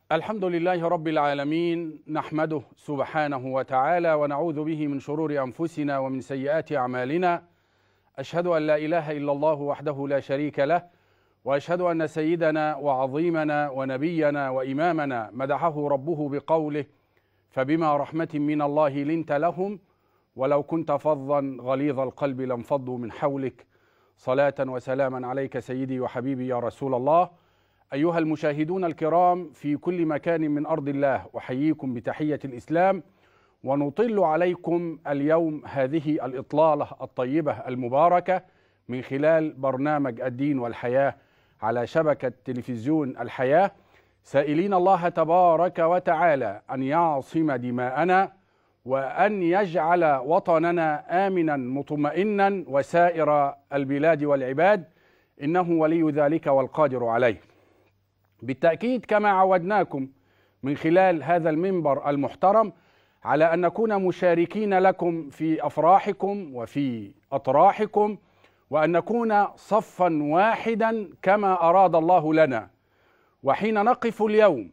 الحمد لله رب العالمين نحمده سبحانه وتعالى ونعوذ به من شرور انفسنا ومن سيئات اعمالنا اشهد ان لا اله الا الله وحده لا شريك له واشهد ان سيدنا وعظيمنا ونبينا وامامنا مدحه ربه بقوله فبما رحمه من الله لنت لهم ولو كنت فظا غليظ القلب لانفضوا من حولك صلاه وسلاما عليك سيدي وحبيبي يا رسول الله أيها المشاهدون الكرام في كل مكان من أرض الله أحييكم بتحية الإسلام ونطل عليكم اليوم هذه الإطلالة الطيبة المباركة من خلال برنامج الدين والحياة على شبكة تلفزيون الحياة سائلين الله تبارك وتعالى أن يعصم دماءنا وأن يجعل وطننا آمنا مطمئنا وسائر البلاد والعباد إنه ولي ذلك والقادر عليه بالتأكيد كما عودناكم من خلال هذا المنبر المحترم على أن نكون مشاركين لكم في أفراحكم وفي أطراحكم وأن نكون صفا واحدا كما أراد الله لنا وحين نقف اليوم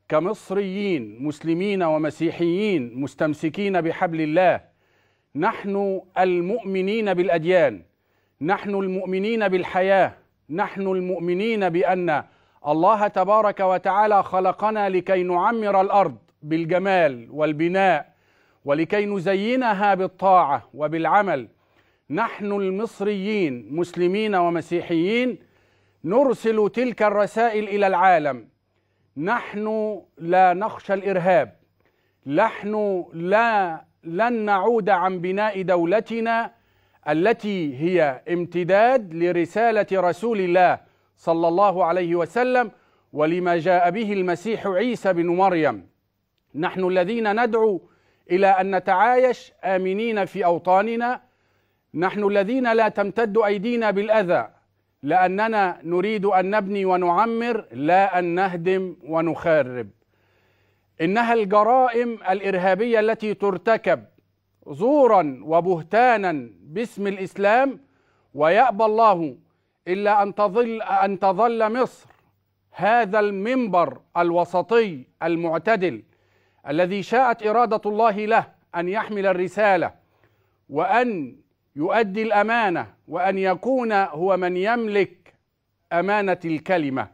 كمصريين مسلمين ومسيحيين مستمسكين بحبل الله نحن المؤمنين بالأديان نحن المؤمنين بالحياة نحن المؤمنين بأن الله تبارك وتعالى خلقنا لكي نعمر الارض بالجمال والبناء ولكي نزينها بالطاعه وبالعمل نحن المصريين مسلمين ومسيحيين نرسل تلك الرسائل الى العالم نحن لا نخشى الارهاب نحن لا لن نعود عن بناء دولتنا التي هي امتداد لرساله رسول الله صلى الله عليه وسلم ولما جاء به المسيح عيسى بن مريم نحن الذين ندعو الى ان نتعايش امنين في اوطاننا نحن الذين لا تمتد ايدينا بالاذى لاننا نريد ان نبني ونعمر لا ان نهدم ونخرب انها الجرائم الارهابيه التي ترتكب زورا وبهتانا باسم الاسلام ويابى الله الا ان تظل ان تظل مصر هذا المنبر الوسطي المعتدل الذي شاءت اراده الله له ان يحمل الرساله وان يؤدي الامانه وان يكون هو من يملك امانه الكلمه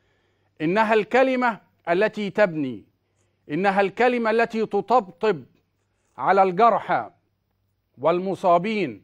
انها الكلمه التي تبني انها الكلمه التي تطبطب على الجرحى والمصابين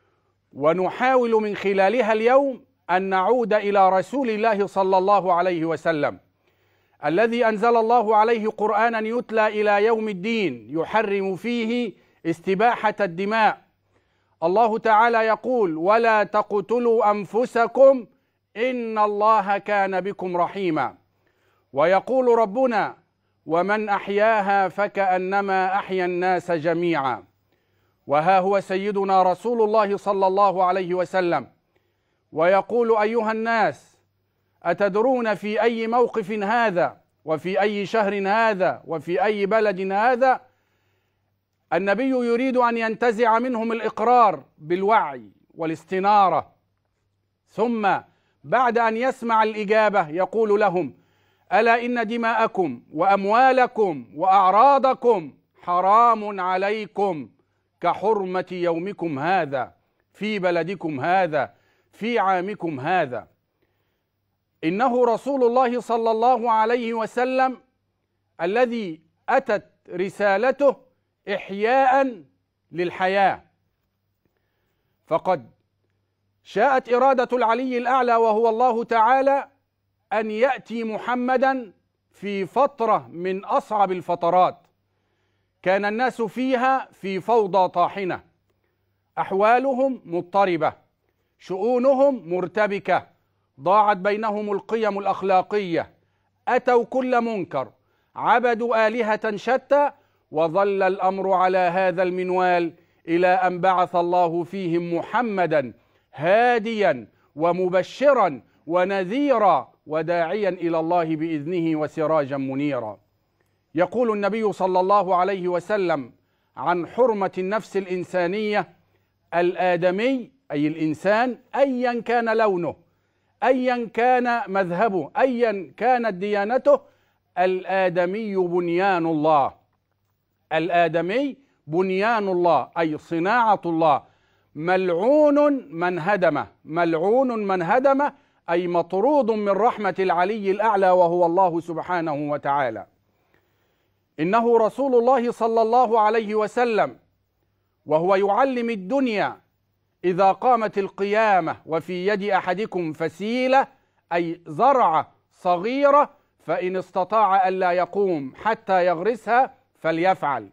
ونحاول من خلالها اليوم ان نعود الى رسول الله صلى الله عليه وسلم الذي انزل الله عليه قرانا يتلى الى يوم الدين يحرم فيه استباحه الدماء الله تعالى يقول ولا تقتلوا انفسكم ان الله كان بكم رحيما ويقول ربنا ومن احياها فكانما احيا الناس جميعا وها هو سيدنا رسول الله صلى الله عليه وسلم ويقول ايها الناس اتدرون في اي موقف هذا وفي اي شهر هذا وفي اي بلد هذا النبي يريد ان ينتزع منهم الاقرار بالوعي والاستناره ثم بعد ان يسمع الاجابه يقول لهم الا ان دماءكم واموالكم واعراضكم حرام عليكم كحرمه يومكم هذا في بلدكم هذا في عامكم هذا انه رسول الله صلى الله عليه وسلم الذي اتت رسالته احياء للحياه فقد شاءت اراده العلي الاعلى وهو الله تعالى ان ياتي محمدا في فتره من اصعب الفترات كان الناس فيها في فوضى طاحنه احوالهم مضطربه شؤونهم مرتبكه ضاعت بينهم القيم الاخلاقيه اتوا كل منكر عبدوا الهه شتى وظل الامر على هذا المنوال الى ان بعث الله فيهم محمدا هاديا ومبشرا ونذيرا وداعيا الى الله باذنه وسراجا منيرا يقول النبي صلى الله عليه وسلم عن حرمه النفس الانسانيه الادمي اي الانسان ايا كان لونه ايا كان مذهبه ايا كانت ديانته الآدمي بنيان الله الآدمي بنيان الله أي صناعة الله ملعون من هدمه ملعون من هدمه أي مطرود من رحمة العلي الأعلى وهو الله سبحانه وتعالى إنه رسول الله صلى الله عليه وسلم وهو يعلم الدنيا إذا قامت القيامة وفي يد أحدكم فسيلة أي زرعة صغيرة فإن استطاع ألا يقوم حتى يغرسها فليفعل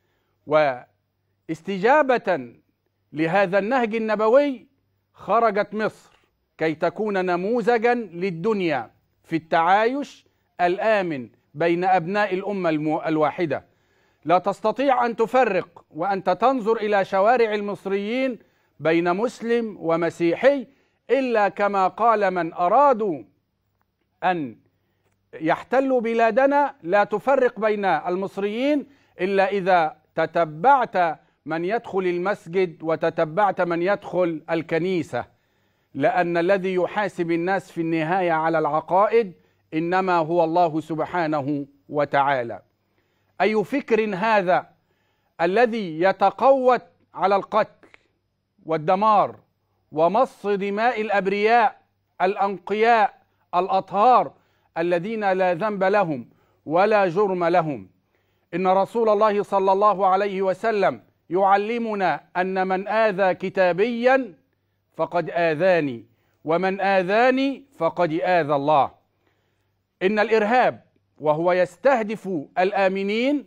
واستجابة لهذا النهج النبوي خرجت مصر كي تكون نموذجا للدنيا في التعايش الآمن بين أبناء الأمة الواحدة لا تستطيع أن تفرق وأنت تنظر إلى شوارع المصريين بين مسلم ومسيحي إلا كما قال من أرادوا أن يحتلوا بلادنا لا تفرق بين المصريين إلا إذا تتبعت من يدخل المسجد وتتبعت من يدخل الكنيسة لأن الذي يحاسب الناس في النهاية على العقائد إنما هو الله سبحانه وتعالى أي فكر هذا الذي يتقوت على القتل والدمار ومص دماء الأبرياء الأنقياء الأطهار الذين لا ذنب لهم ولا جرم لهم إن رسول الله صلى الله عليه وسلم يعلمنا أن من آذى كتابيا فقد آذاني ومن آذاني فقد آذى الله إن الإرهاب وهو يستهدف الآمنين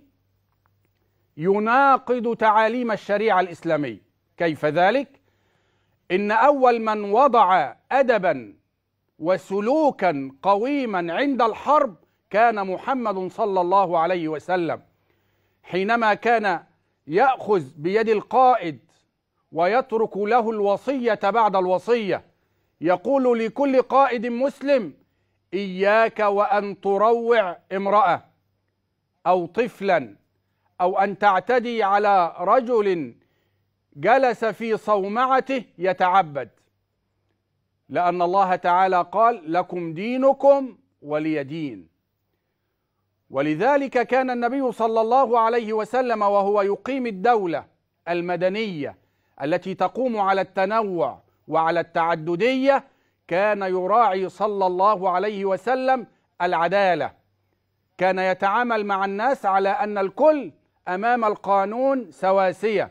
يناقض تعاليم الشريعة الإسلامية كيف ذلك؟ إن أول من وضع أدبا وسلوكا قويما عند الحرب كان محمد صلى الله عليه وسلم حينما كان ياخذ بيد القائد ويترك له الوصيه بعد الوصيه يقول لكل قائد مسلم اياك وان تروع امراه او طفلا او ان تعتدي على رجل جلس في صومعته يتعبد لان الله تعالى قال لكم دينكم ولي دين ولذلك كان النبي صلى الله عليه وسلم وهو يقيم الدوله المدنيه التي تقوم على التنوع وعلى التعدديه كان يراعي صلى الله عليه وسلم العداله كان يتعامل مع الناس على ان الكل امام القانون سواسيه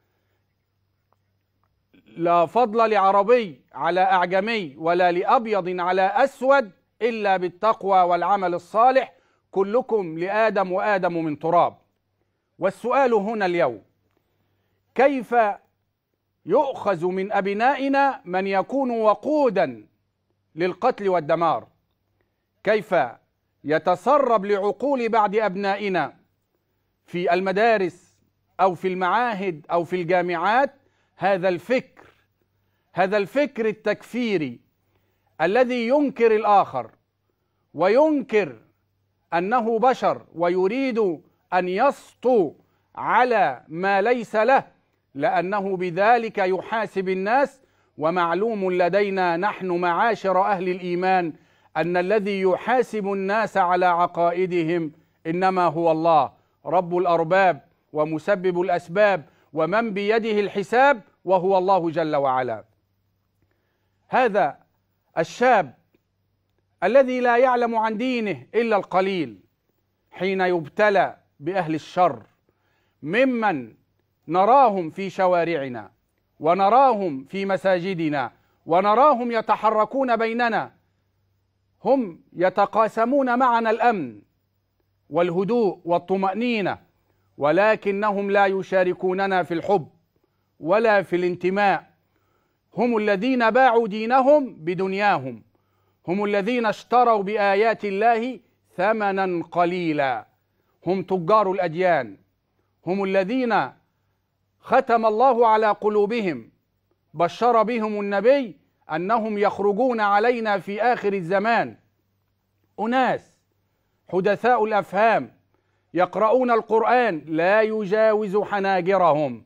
لا فضل لعربي على اعجمي ولا لابيض على اسود الا بالتقوى والعمل الصالح كلكم لادم وادم من تراب والسؤال هنا اليوم كيف يؤخذ من ابنائنا من يكون وقودا للقتل والدمار كيف يتسرب لعقول بعض ابنائنا في المدارس او في المعاهد او في الجامعات هذا الفكر هذا الفكر التكفيري الذي ينكر الاخر وينكر انه بشر ويريد ان يسطو على ما ليس له لانه بذلك يحاسب الناس ومعلوم لدينا نحن معاشر اهل الايمان ان الذي يحاسب الناس على عقائدهم انما هو الله رب الارباب ومسبب الاسباب ومن بيده الحساب وهو الله جل وعلا هذا الشاب الذي لا يعلم عن دينه الا القليل حين يبتلى باهل الشر ممن نراهم في شوارعنا ونراهم في مساجدنا ونراهم يتحركون بيننا هم يتقاسمون معنا الامن والهدوء والطمانينه ولكنهم لا يشاركوننا في الحب ولا في الانتماء هم الذين باعوا دينهم بدنياهم هم الذين اشتروا بايات الله ثمنا قليلا هم تجار الاديان هم الذين ختم الله على قلوبهم بشر بهم النبي انهم يخرجون علينا في اخر الزمان اناس حدثاء الافهام يقرؤون القران لا يجاوز حناجرهم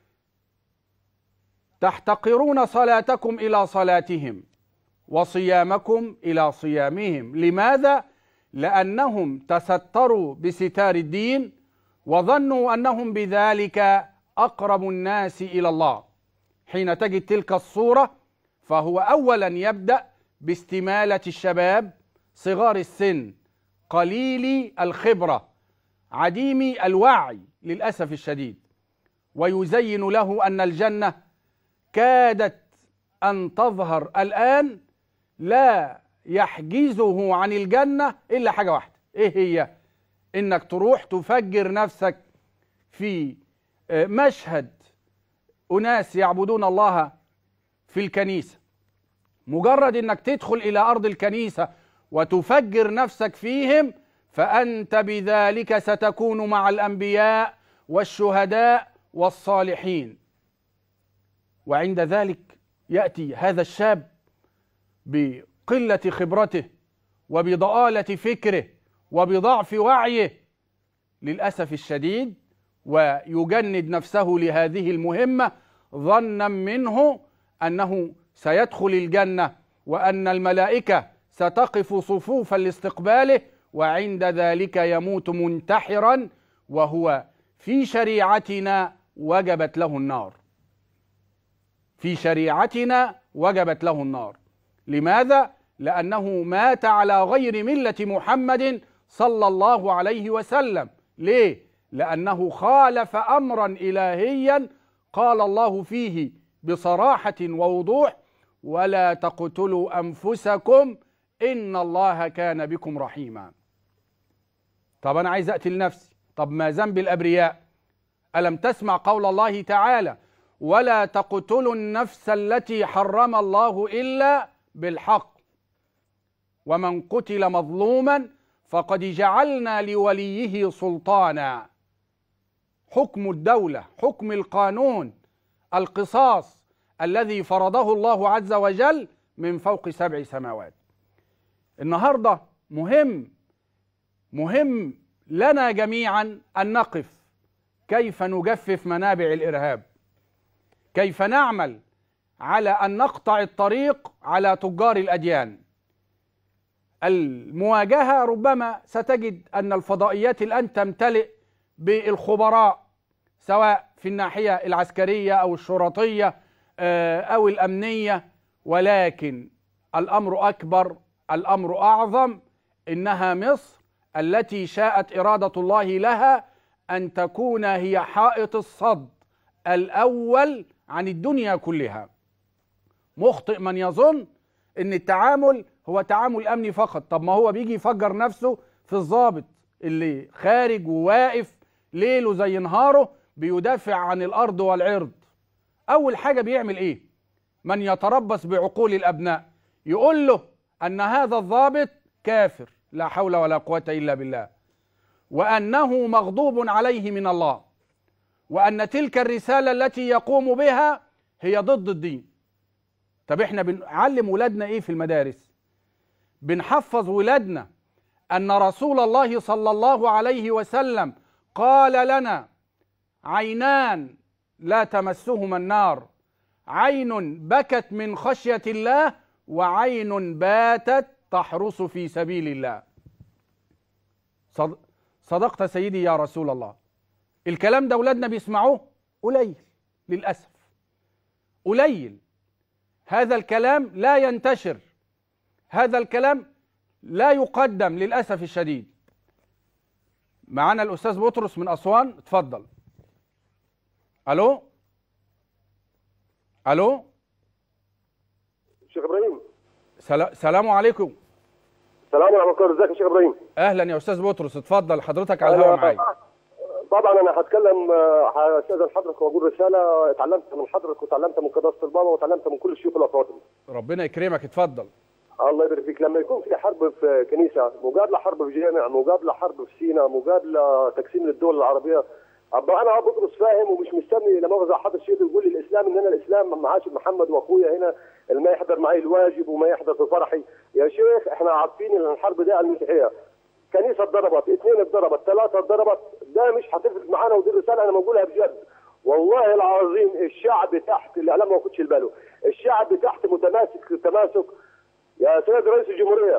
تحتقرون صلاتكم الى صلاتهم وصيامكم الى صيامهم لماذا لأنهم تستروا بستار الدين وظنوا أنهم بذلك أقرب الناس إلى الله حين تجد تلك الصورة فهو أولا يبدأ باستمالة الشباب صغار السن قليلي الخبرة عديمي الوعي للأسف الشديد ويزين له أن الجنة كادت أن تظهر الآن لا يحجزه عن الجنة إلا حاجة واحدة إيه هي؟ إنك تروح تفجر نفسك في مشهد أناس يعبدون الله في الكنيسة مجرد إنك تدخل إلى أرض الكنيسة وتفجر نفسك فيهم فأنت بذلك ستكون مع الأنبياء والشهداء والصالحين وعند ذلك يأتي هذا الشاب بقلة خبرته وبضآلة فكره وبضعف وعيه للأسف الشديد ويجند نفسه لهذه المهمة ظنا منه أنه سيدخل الجنة وأن الملائكة ستقف صفوفا لاستقباله وعند ذلك يموت منتحرا وهو في شريعتنا وجبت له النار في شريعتنا وجبت له النار لماذا لانه مات على غير مله محمد صلى الله عليه وسلم ليه لانه خالف امرا الهيا قال الله فيه بصراحه ووضوح ولا تقتلوا انفسكم ان الله كان بكم رحيما طب انا عايز اقتل نفسي طب ما ذنب الابرياء الم تسمع قول الله تعالى ولا تقتلوا النفس التي حرم الله الا بالحق ومن قتل مظلوما فقد جعلنا لوليه سلطانا حكم الدوله حكم القانون القصاص الذي فرضه الله عز وجل من فوق سبع سماوات النهارده مهم مهم لنا جميعا ان نقف كيف نجفف منابع الارهاب كيف نعمل على ان نقطع الطريق على تجار الاديان المواجهه ربما ستجد ان الفضائيات الان تمتلئ بالخبراء سواء في الناحيه العسكريه او الشرطيه او الامنيه ولكن الامر اكبر الامر اعظم انها مصر التي شاءت اراده الله لها ان تكون هي حائط الصد الاول عن الدنيا كلها مخطئ من يظن ان التعامل هو تعامل امني فقط طب ما هو بيجي يفجر نفسه في الضابط اللي خارج وواقف ليله زي نهاره بيدافع عن الارض والعرض اول حاجه بيعمل ايه من يتربص بعقول الابناء يقول له ان هذا الضابط كافر لا حول ولا قوه الا بالله وانه مغضوب عليه من الله وان تلك الرساله التي يقوم بها هي ضد الدين طب احنا بنعلم ولادنا ايه في المدارس بنحفظ ولادنا ان رسول الله صلى الله عليه وسلم قال لنا عينان لا تمسهما النار عين بكت من خشيه الله وعين باتت تحرس في سبيل الله صدقت سيدي يا رسول الله الكلام ده اولادنا بيسمعوه قليل للاسف قليل هذا الكلام لا ينتشر هذا الكلام لا يقدم للاسف الشديد معانا الاستاذ بطرس من اسوان اتفضل الو الو شيخ ابراهيم سلا... سلام عليكم السلام ورحمه الله ازيك يا شيخ ابراهيم اهلا يا استاذ بطرس اتفضل حضرتك على الهواء معايا طبعا انا هتكلم هستاذن حضرتك واقول رساله اتعلمتها من حضرتك وتعلمتها من قداسه البابا وتعلمتها من كل الشيوخ الافاضل ربنا يكرمك اتفضل الله يبارك فيك لما يكون في حرب في كنيسه مقابله حرب في جامع مقابله حرب في سينا مقابله تقسيم للدول العربيه ابقى انا بطرس فاهم ومش مستني لما اخذ حضر الشيخ يقول لي الاسلام ان انا الاسلام مع عاشر محمد واخويا هنا اللي ما يحضر معي الواجب وما يحضر في فرحي يا شيخ احنا عارفين ان الحرب دي على المسيحيه كنيسه اتضربت اثنين اتضربت ثلاثه اتضربت ده مش هتفرق معانا ودي الرساله انا بقولها بجد والله العظيم الشعب تحت الاعلام ما واخدش باله الشعب تحت متماسك تماسك يا سيد رئيس الجمهوريه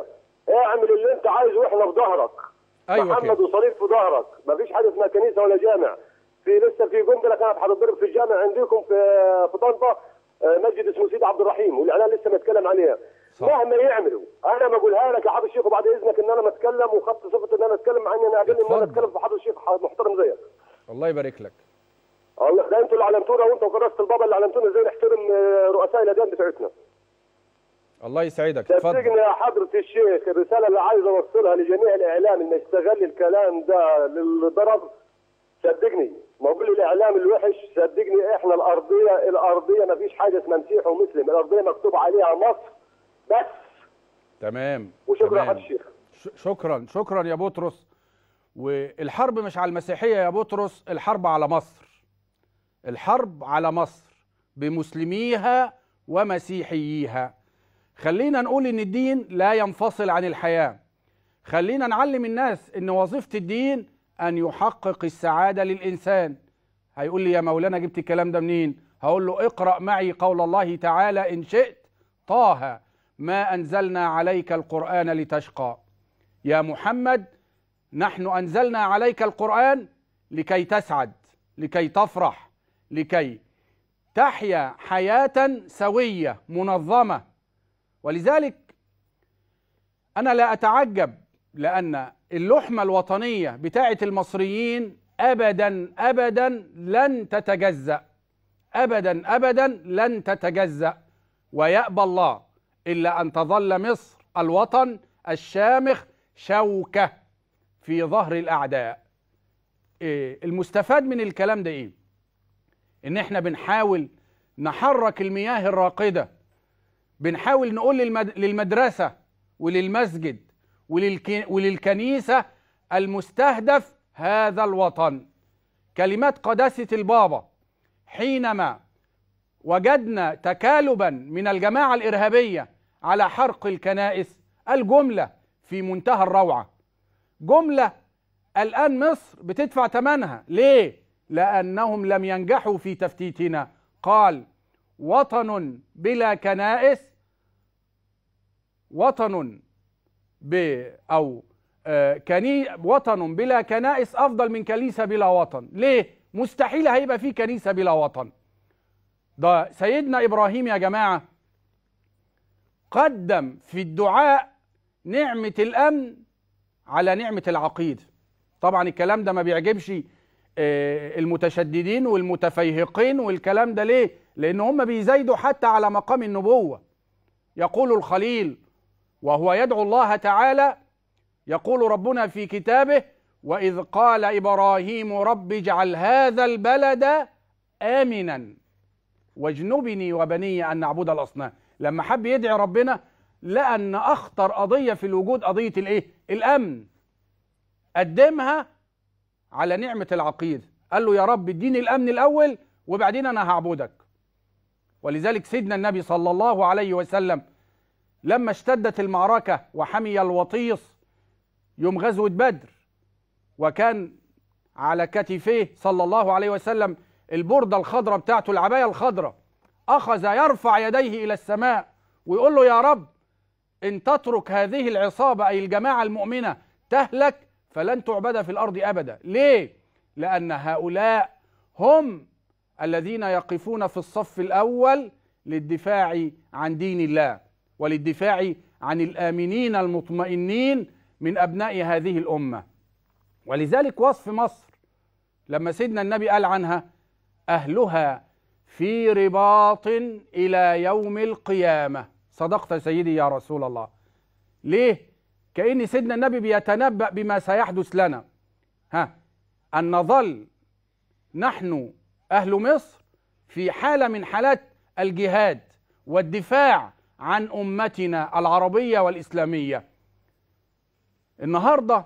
اعمل اللي انت عايزه واحنا في ظهرك ايوه محمد كده وصليب في ظهرك مفيش حاجه اسمها كنيسه ولا جامع في لسه في قنبله كانت هتضرب في الجامع عندكم في في طنطا آه، مسجد اسمه سيدي عبد الرحيم والاعلان لسه متكلم عليها صح. مهما يعملوا انا بقولها لك يا حضر الشيخ وبعد اذنك ان انا بتكلم وخدت صفه ان انا اتكلم مع اني انا قابلني ان انا اتفضل. اتكلم في حضر الشيخ محترم زيك الله يبارك لك الله ده انتوا اللي علمتونا وانت وكراسه البابا اللي علمتونا ازاي نحترم آه، رؤساء الاديان بتاعتنا الله يسعدك اتفضل صدقني يا حضرة الشيخ الرسالة اللي عايز أوصلها لجميع الإعلام إنه يستغل الكلام ده للضرب صدقني ما أقول الإعلام الوحش صدقني إحنا الأرضية الأرضية ما فيش حاجة اسمها مسيح ومسلم الأرضية مكتوب عليها مصر بس تمام وشكرا يا تمام. حضرة الشيخ ش- شكرا شكرا يا بطرس والحرب مش على المسيحية يا بطرس الحرب على مصر الحرب على مصر بمسلميها ومسيحييها خلينا نقول ان الدين لا ينفصل عن الحياة خلينا نعلم الناس ان وظيفة الدين ان يحقق السعادة للإنسان هيقول لي يا مولانا جبت الكلام ده منين هقول له اقرأ معي قول الله تعالى إن شئت طه ما أنزلنا عليك القرآن لتشقى يا محمد نحن انزلنا عليك القران لكي تسعد لكي تفرح لكي تحيا حياه سويه منظمه ولذلك انا لا اتعجب لان اللحمه الوطنيه بتاعه المصريين ابدا ابدا لن تتجزا ابدا ابدا لن تتجزا ويأبى الله الا ان تظل مصر الوطن الشامخ شوكه في ظهر الاعداء إيه المستفاد من الكلام ده ايه ان احنا بنحاول نحرك المياه الراقده بنحاول نقول للمد... للمدرسه وللمسجد وللك... وللكنيسه المستهدف هذا الوطن كلمات قداسه البابا حينما وجدنا تكالبا من الجماعه الارهابيه على حرق الكنائس الجمله في منتهى الروعه جمله الان مصر بتدفع ثمنها ليه لانهم لم ينجحوا في تفتيتنا قال وطن بلا كنائس وطن ب او آه كني وطن بلا كنائس افضل من كنيسه بلا وطن ليه مستحيل هيبقى في كنيسه بلا وطن ده سيدنا ابراهيم يا جماعه قدم في الدعاء نعمه الامن على نعمه العقيده طبعا الكلام ده ما بيعجبش آه، المتشددين والمتفيهقين والكلام ده ليه لان هم بيزايدوا حتى على مقام النبوه يقول الخليل وهو يدعو الله تعالى يقول ربنا في كتابه واذ قال ابراهيم رب اجعل هذا البلد امنا واجنبني وبني ان نعبد الاصنام لما حب يدعي ربنا لقى ان اخطر قضيه في الوجود قضيه الايه الامن قدمها على نعمه العقيده قال له يا رب اديني الامن الاول وبعدين انا هعبدك ولذلك سيدنا النبي صلى الله عليه وسلم لما اشتدت المعركه وحمي الوطيس يوم غزوه بدر وكان على كتفيه صلى الله عليه وسلم البرده الخضراء بتاعته العبايه الخضراء اخذ يرفع يديه الى السماء ويقول له يا رب ان تترك هذه العصابه اي الجماعه المؤمنه تهلك فلن تعبد في الارض ابدا ليه لان هؤلاء هم الذين يقفون في الصف الاول للدفاع عن دين الله وللدفاع عن الامنين المطمئنين من ابناء هذه الامه ولذلك وصف مصر لما سيدنا النبي قال عنها اهلها في رباط الى يوم القيامه صدقت سيدي يا رسول الله ليه كأن سيدنا النبي بيتنبأ بما سيحدث لنا ها أن نظل نحن أهل مصر في حالة من حالات الجهاد والدفاع عن أمتنا العربية والإسلامية النهاردة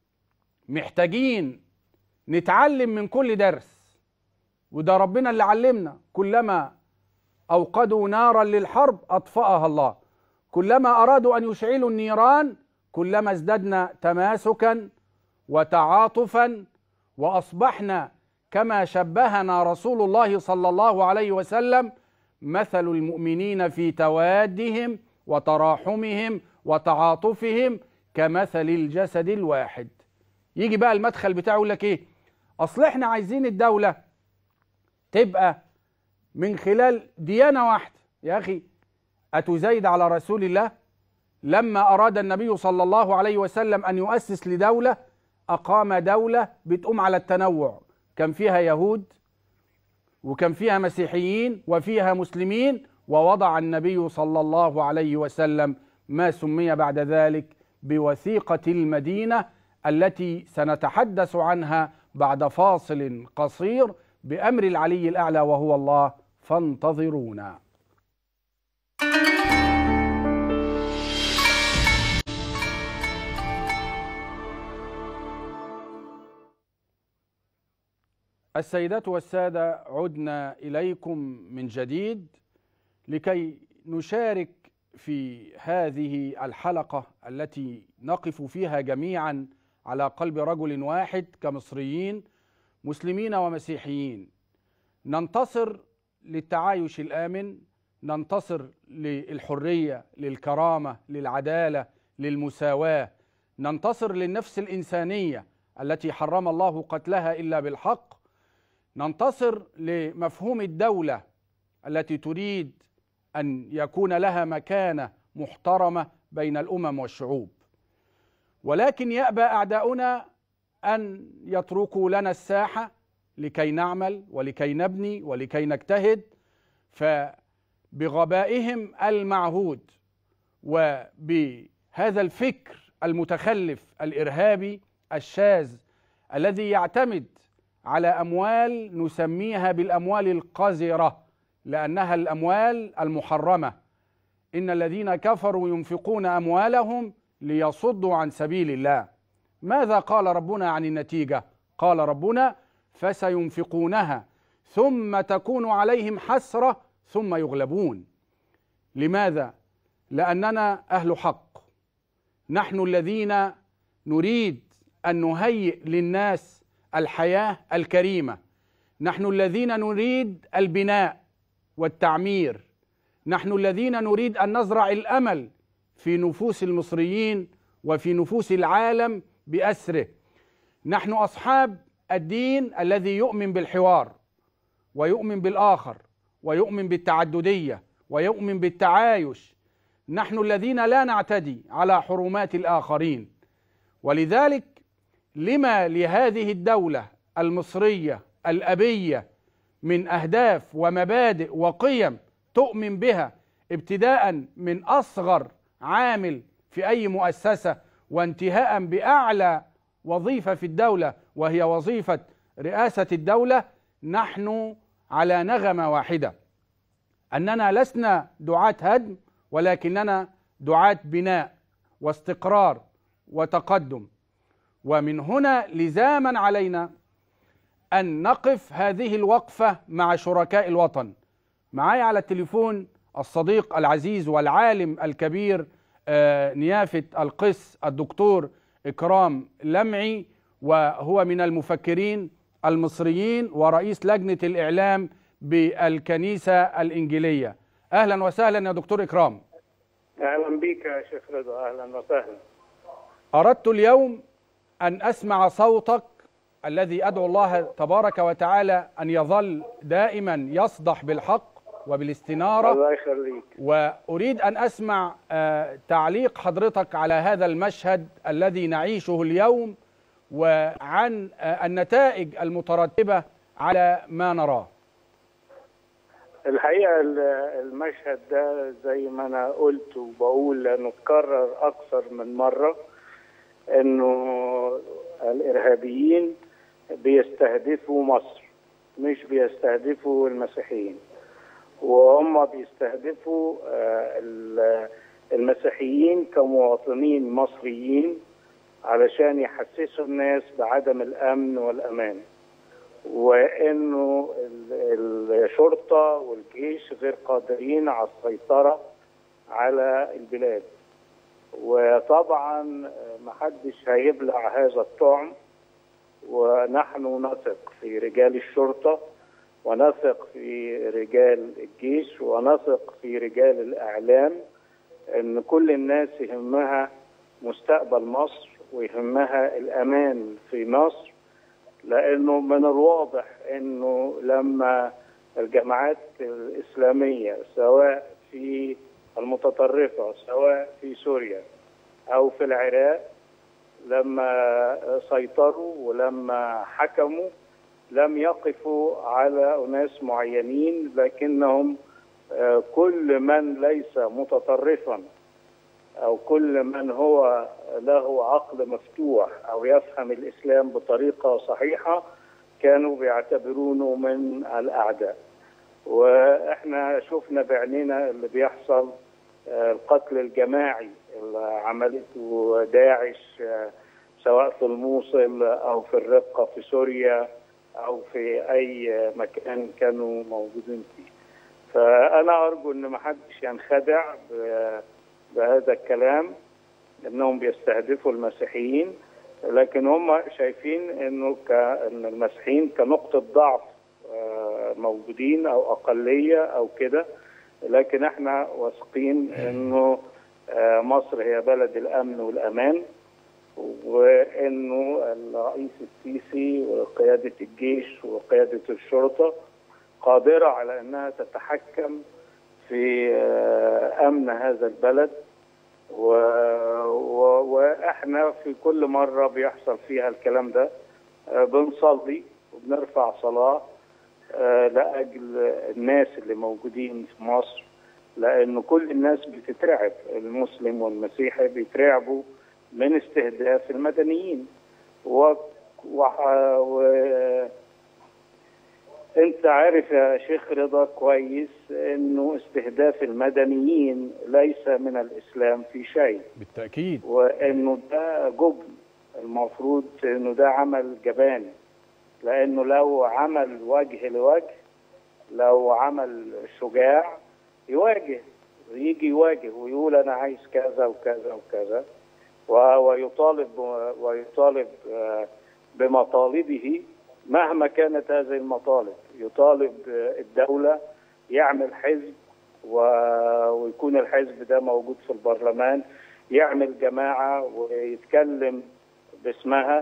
محتاجين نتعلم من كل درس وده ربنا اللي علمنا كلما أوقدوا نارا للحرب أطفأها الله كلما أرادوا أن يشعلوا النيران كلما ازددنا تماسكا وتعاطفا واصبحنا كما شبهنا رسول الله صلى الله عليه وسلم مثل المؤمنين في توادهم وتراحمهم وتعاطفهم كمثل الجسد الواحد يجي بقى المدخل بتاعه يقول لك ايه اصل احنا عايزين الدولة تبقى من خلال ديانة واحدة يا اخي اتزايد على رسول الله لما اراد النبي صلى الله عليه وسلم ان يؤسس لدولة اقام دولة بتقوم على التنوع كان فيها يهود وكان فيها مسيحيين وفيها مسلمين ووضع النبي صلى الله عليه وسلم ما سمي بعد ذلك بوثيقة المدينة التي سنتحدث عنها بعد فاصل قصير بأمر العلي الأعلى وهو الله فانتظرونا السيدات والسادة عدنا إليكم من جديد لكي نشارك في هذه الحلقة التي نقف فيها جميعا على قلب رجل واحد كمصريين مسلمين ومسيحيين ننتصر للتعايش الآمن ننتصر للحرية للكرامة للعدالة للمساواة ننتصر للنفس الإنسانية التي حرم الله قتلها إلا بالحق ننتصر لمفهوم الدولة التي تريد أن يكون لها مكانة محترمة بين الأمم والشعوب ولكن يأبى أعداؤنا أن يتركوا لنا الساحة لكي نعمل ولكي نبني ولكي نجتهد فبغبائهم المعهود وبهذا الفكر المتخلف الإرهابي الشاذ الذي يعتمد على أموال نسميها بالأموال القذرة لأنها الأموال المحرمة إن الذين كفروا ينفقون أموالهم ليصدوا عن سبيل الله ماذا قال ربنا عن النتيجة قال ربنا فسينفقونها ثم تكون عليهم حسرة ثم يغلبون لماذا لأننا أهل حق نحن الذين نريد أن نهيئ للناس الحياة الكريمة نحن الذين نريد البناء والتعمير نحن الذين نريد أن نزرع الأمل في نفوس المصريين وفي نفوس العالم بأسره نحن أصحاب الدين الذي يؤمن بالحوار ويؤمن بالآخر ويؤمن بالتعددية ويؤمن بالتعايش نحن الذين لا نعتدي على حرمات الآخرين ولذلك لما لهذه الدولة المصرية الأبية من أهداف ومبادئ وقيم تؤمن بها ابتداء من أصغر عامل في أي مؤسسة وانتهاء بأعلى وظيفة في الدولة وهي وظيفة رئاسة الدولة نحن على نغمة واحدة أننا لسنا دعاة هدم ولكننا دعاة بناء واستقرار وتقدم ومن هنا لزاما علينا أن نقف هذه الوقفة مع شركاء الوطن معايا على التليفون الصديق العزيز والعالم الكبير نيافة القس الدكتور إكرام لمعي وهو من المفكرين المصريين ورئيس لجنة الإعلام بالكنيسة الإنجيلية أهلا وسهلا يا دكتور إكرام أهلا بك يا شيخ رضا أهلا وسهلا أردت اليوم أن أسمع صوتك الذي أدعو الله تبارك وتعالى أن يظل دائما يصدح بالحق وبالاستنارة الله يخليك وأريد أن أسمع تعليق حضرتك على هذا المشهد الذي نعيشه اليوم وعن النتائج المترتبة على ما نراه الحقيقة المشهد ده زي ما أنا قلت وبقول لأنه اتكرر أكثر من مرة إنه الإرهابيين بيستهدفوا مصر مش بيستهدفوا المسيحيين وهم بيستهدفوا المسيحيين كمواطنين مصريين علشان يحسسوا الناس بعدم الامن والامان وانه الشرطه والجيش غير قادرين على السيطره على البلاد وطبعا محدش هيبلع هذا الطعم ونحن نثق في رجال الشرطه ونثق في رجال الجيش ونثق في رجال الاعلام ان كل الناس يهمها مستقبل مصر ويهمها الأمان في مصر لأنه من الواضح أنه لما الجماعات الإسلامية سواء في المتطرفة سواء في سوريا أو في العراق لما سيطروا ولما حكموا لم يقفوا على أناس معينين لكنهم كل من ليس متطرفا أو كل من هو له عقل مفتوح أو يفهم الإسلام بطريقة صحيحة كانوا بيعتبرونه من الأعداء واحنا شفنا بعينينا اللي بيحصل القتل الجماعي اللي عملته داعش سواء في الموصل او في الرقه في سوريا او في اي مكان كانوا موجودين فيه. فانا ارجو ان ما حدش ينخدع بهذا الكلام انهم بيستهدفوا المسيحيين لكن هم شايفين انه ان المسيحيين كنقطه ضعف موجودين او اقليه او كده لكن احنا واثقين انه مصر هي بلد الامن والامان وانه الرئيس السيسي وقياده الجيش وقياده الشرطه قادره على انها تتحكم في امن هذا البلد و... و... واحنا في كل مره بيحصل فيها الكلام ده بنصلي وبنرفع صلاه لاجل الناس اللي موجودين في مصر لانه كل الناس بتترعب المسلم والمسيحي بيترعبوا من استهداف المدنيين و, و... و... انت عارف يا شيخ رضا كويس انه استهداف المدنيين ليس من الاسلام في شيء بالتاكيد وانه ده جبن المفروض انه ده عمل جبان لانه لو عمل وجه لوجه لو عمل شجاع يواجه يجي يواجه ويقول انا عايز كذا وكذا وكذا ويطالب ويطالب بمطالبه مهما كانت هذه المطالب يطالب الدولة يعمل حزب ويكون الحزب ده موجود في البرلمان يعمل جماعة ويتكلم باسمها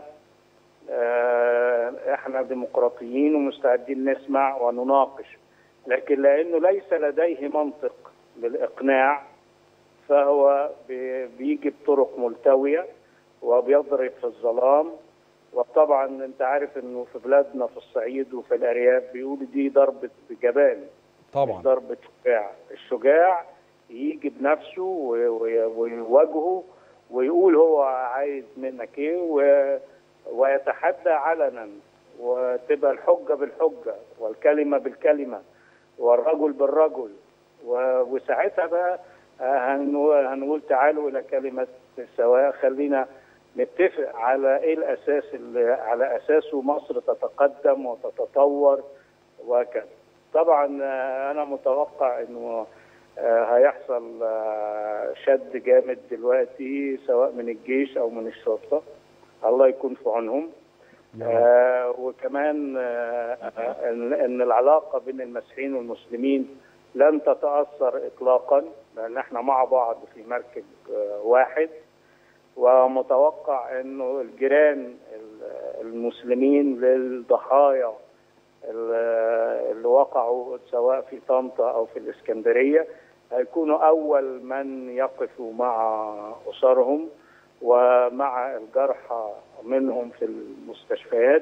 احنا ديمقراطيين ومستعدين نسمع ونناقش لكن لانه ليس لديه منطق للاقناع فهو بيجي بطرق ملتويه وبيضرب في الظلام وطبعا انت عارف انه في بلادنا في الصعيد وفي الارياف بيقولوا دي ضربه جبان طبعا ضربه شجاع الشجاع يجي بنفسه ويواجهه ويقول هو عايز منك ايه ويتحدى علنا وتبقى الحجه بالحجه والكلمه بالكلمه والرجل بالرجل وساعتها بقى هنقول تعالوا الى كلمه السواء خلينا نتفق على ايه الاساس اللي على اساسه مصر تتقدم وتتطور وكذا طبعا انا متوقع انه هيحصل شد جامد دلوقتي سواء من الجيش او من الشرطه الله يكون في عونهم آه وكمان آه ان ان العلاقه بين المسيحيين والمسلمين لن تتاثر اطلاقا لان احنا مع بعض في مركب آه واحد ومتوقع انه الجيران المسلمين للضحايا اللي وقعوا سواء في طنطا او في الاسكندريه هيكونوا اول من يقفوا مع اسرهم ومع الجرحى منهم في المستشفيات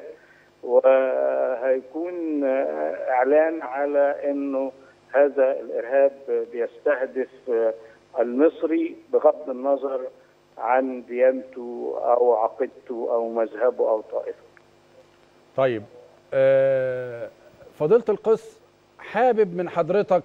وهيكون اعلان على انه هذا الارهاب بيستهدف المصري بغض النظر عن ديانته او عقيدته او مذهبه او طائفته. طيب فضيله القس حابب من حضرتك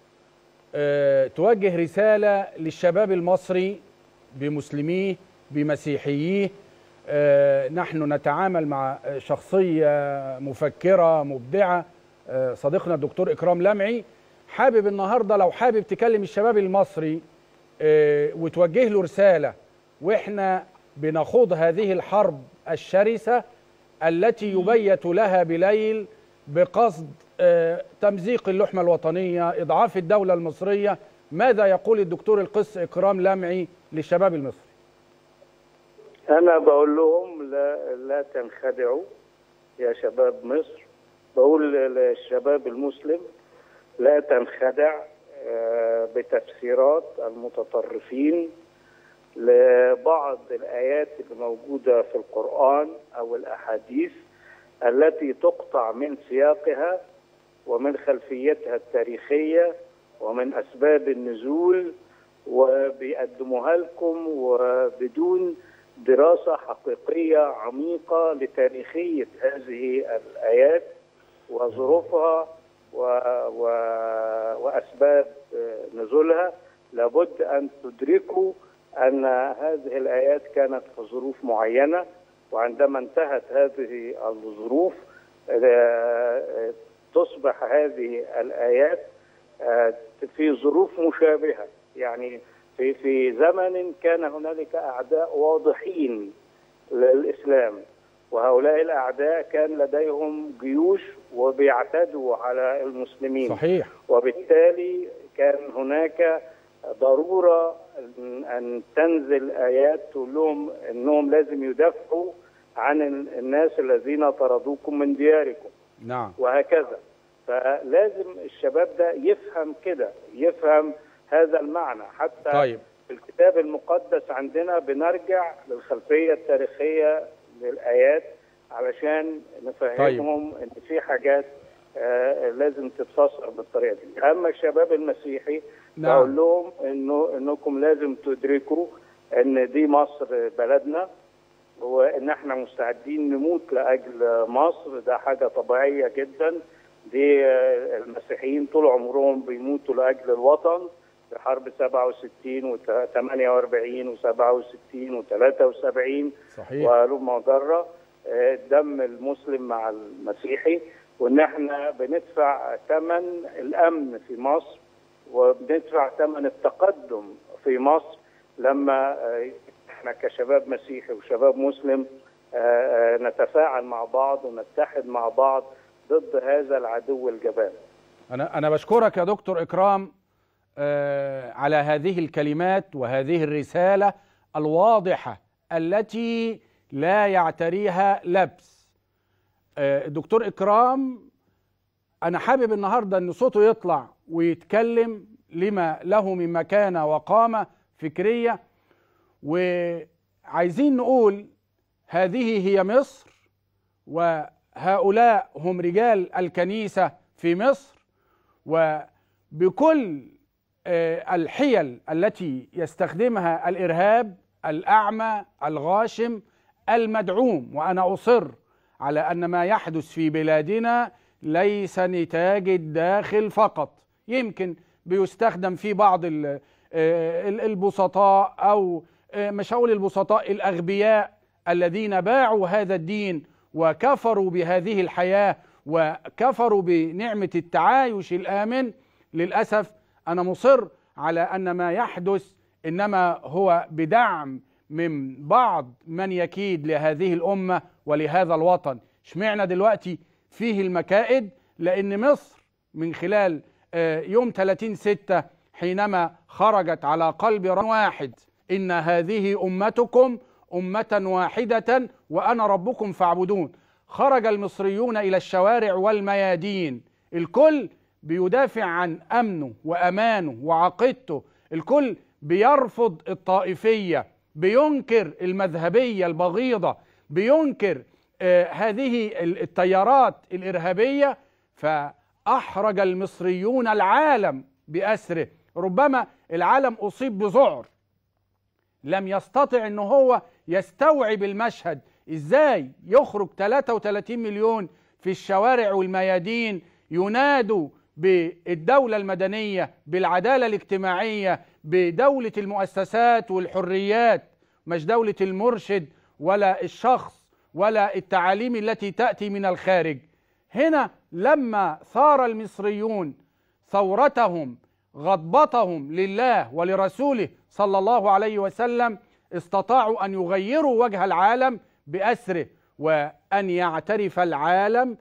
توجه رساله للشباب المصري بمسلميه بمسيحييه نحن نتعامل مع شخصيه مفكره مبدعه صديقنا الدكتور اكرام لمعي حابب النهارده لو حابب تكلم الشباب المصري وتوجه له رساله واحنا بنخوض هذه الحرب الشرسه التي يبيت لها بليل بقصد تمزيق اللحمه الوطنيه اضعاف الدوله المصريه ماذا يقول الدكتور القس اكرام لمعي للشباب المصري أنا بقول لهم لا, لا تنخدعوا يا شباب مصر بقول للشباب المسلم لا تنخدع آه، بتفسيرات المتطرفين لبعض الآيات الموجودة في القرآن أو الأحاديث التي تقطع من سياقها ومن خلفيتها التاريخية ومن أسباب النزول وبيقدموها لكم وبدون دراسة حقيقية عميقة لتاريخية هذه الآيات وظروفها و... و... وأسباب نزولها لابد أن تدركوا أن هذه الآيات كانت في ظروف معينة وعندما انتهت هذه الظروف آه، تصبح هذه الآيات آه، في ظروف مشابهة يعني في في زمن كان هنالك أعداء واضحين للإسلام وهؤلاء الأعداء كان لديهم جيوش وبيعتدوا على المسلمين صحيح وبالتالي كان هناك ضرورة أن تنزل آيات تقول لهم أنهم لازم يدافعوا عن الناس الذين طردوكم من دياركم نعم وهكذا فلازم الشباب ده يفهم كده يفهم هذا المعنى حتى طيب في الكتاب المقدس عندنا بنرجع للخلفية التاريخية للآيات علشان نفهمهم طيب. ان في حاجات آه لازم تتفسر بالطريقه دي اما الشباب المسيحي نعم. بقول لهم انه انكم لازم تدركوا ان دي مصر بلدنا وان احنا مستعدين نموت لاجل مصر ده حاجه طبيعيه جدا دي آه، المسيحيين طول عمرهم بيموتوا لاجل الوطن في حرب 67 و 48 و 67 و 73 صحيح وهلم جرة آه، دم المسلم مع المسيحي وان احنا بندفع ثمن الامن في مصر وبندفع ثمن التقدم في مصر لما آه، احنا كشباب مسيحي وشباب مسلم آه، آه، نتفاعل مع بعض ونتحد مع بعض ضد هذا العدو الجبان أنا أنا بشكرك يا دكتور إكرام آه، على هذه الكلمات وهذه الرسالة الواضحة التي لا يعتريها لبس آه، الدكتور إكرام أنا حابب النهاردة أن صوته يطلع ويتكلم لما له من مكانة وقامة فكرية وعايزين نقول هذه هي مصر وهؤلاء هم رجال الكنيسة في مصر وبكل آه، الحيل التي يستخدمها الارهاب الاعمى الغاشم المدعوم وانا اصر على ان ما يحدث في بلادنا ليس نتاج الداخل فقط يمكن بيستخدم في بعض ال- آه، ال- البسطاء او آه، مش هقول البسطاء الاغبياء الذين باعوا هذا الدين وكفروا بهذه الحياه وكفروا بنعمه التعايش الامن للاسف انا مصر على ان ما يحدث انما هو بدعم من بعض من يكيد لهذه الامه ولهذا الوطن اشمعنا دلوقتي فيه المكائد لان مصر من خلال آه، يوم 30 6 حينما خرجت على قلب رجل واحد ان هذه امتكم امه واحده وانا ربكم فاعبدون خرج المصريون الى الشوارع والميادين الكل بيدافع عن امنه وامانه وعقيدته الكل بيرفض الطائفيه بينكر المذهبيه البغيضه بينكر آه هذه ال- التيارات الارهابيه فاحرج المصريون العالم باسره ربما العالم اصيب بذعر لم يستطع ان هو يستوعب المشهد ازاي يخرج 33 مليون في الشوارع والميادين ينادوا بالدولة المدنية بالعدالة الاجتماعية بدولة المؤسسات والحريات مش دولة المرشد ولا الشخص ولا التعاليم التي تأتي من الخارج هنا لما ثار المصريون ثورتهم غضبتهم لله ولرسوله صلى الله عليه وسلم استطاعوا ان يغيروا وجه العالم باسره وان يعترف العالم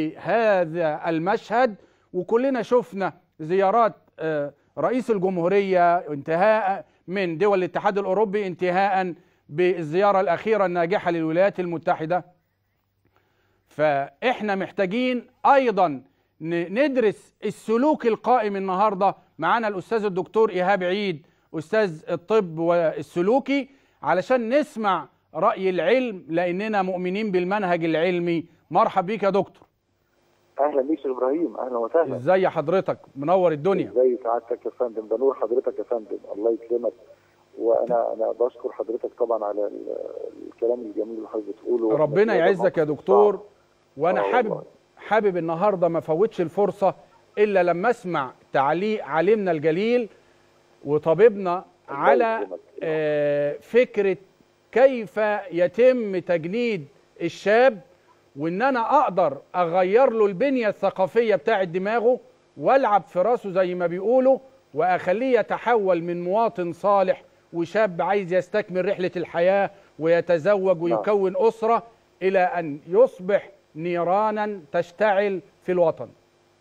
بهذا المشهد وكلنا شفنا زيارات آه، رئيس الجمهوريه انتهاء من دول الاتحاد الاوروبي انتهاء بالزياره الاخيره الناجحه للولايات المتحده فاحنا محتاجين ايضا ن- ندرس السلوك القائم النهارده معانا الاستاذ الدكتور ايهاب عيد استاذ الطب والسلوكي علشان نسمع راي العلم لاننا مؤمنين بالمنهج العلمي مرحب بيك يا دكتور اهلا بيك يا ابراهيم اهلا وسهلا ازاي حضرتك منور الدنيا ازي سعادتك يا فندم ده نور حضرتك يا فندم الله يكرمك وانا انا بشكر حضرتك طبعا على ال- الكلام الجميل اللي حضرتك بتقوله ربنا ده يعزك يا موقف دكتور صعب. وانا آه حابب والله. حابب النهارده ما فوتش الفرصه الا لما اسمع تعليق عالمنا الجليل وطبيبنا على يكرمك. آه، فكره كيف يتم تجنيد الشاب وان انا اقدر اغير له البنيه الثقافيه بتاعه دماغه والعب في راسه زي ما بيقولوا واخليه يتحول من مواطن صالح وشاب عايز يستكمل رحله الحياه ويتزوج ويكون اسره الى ان يصبح نيرانا تشتعل في الوطن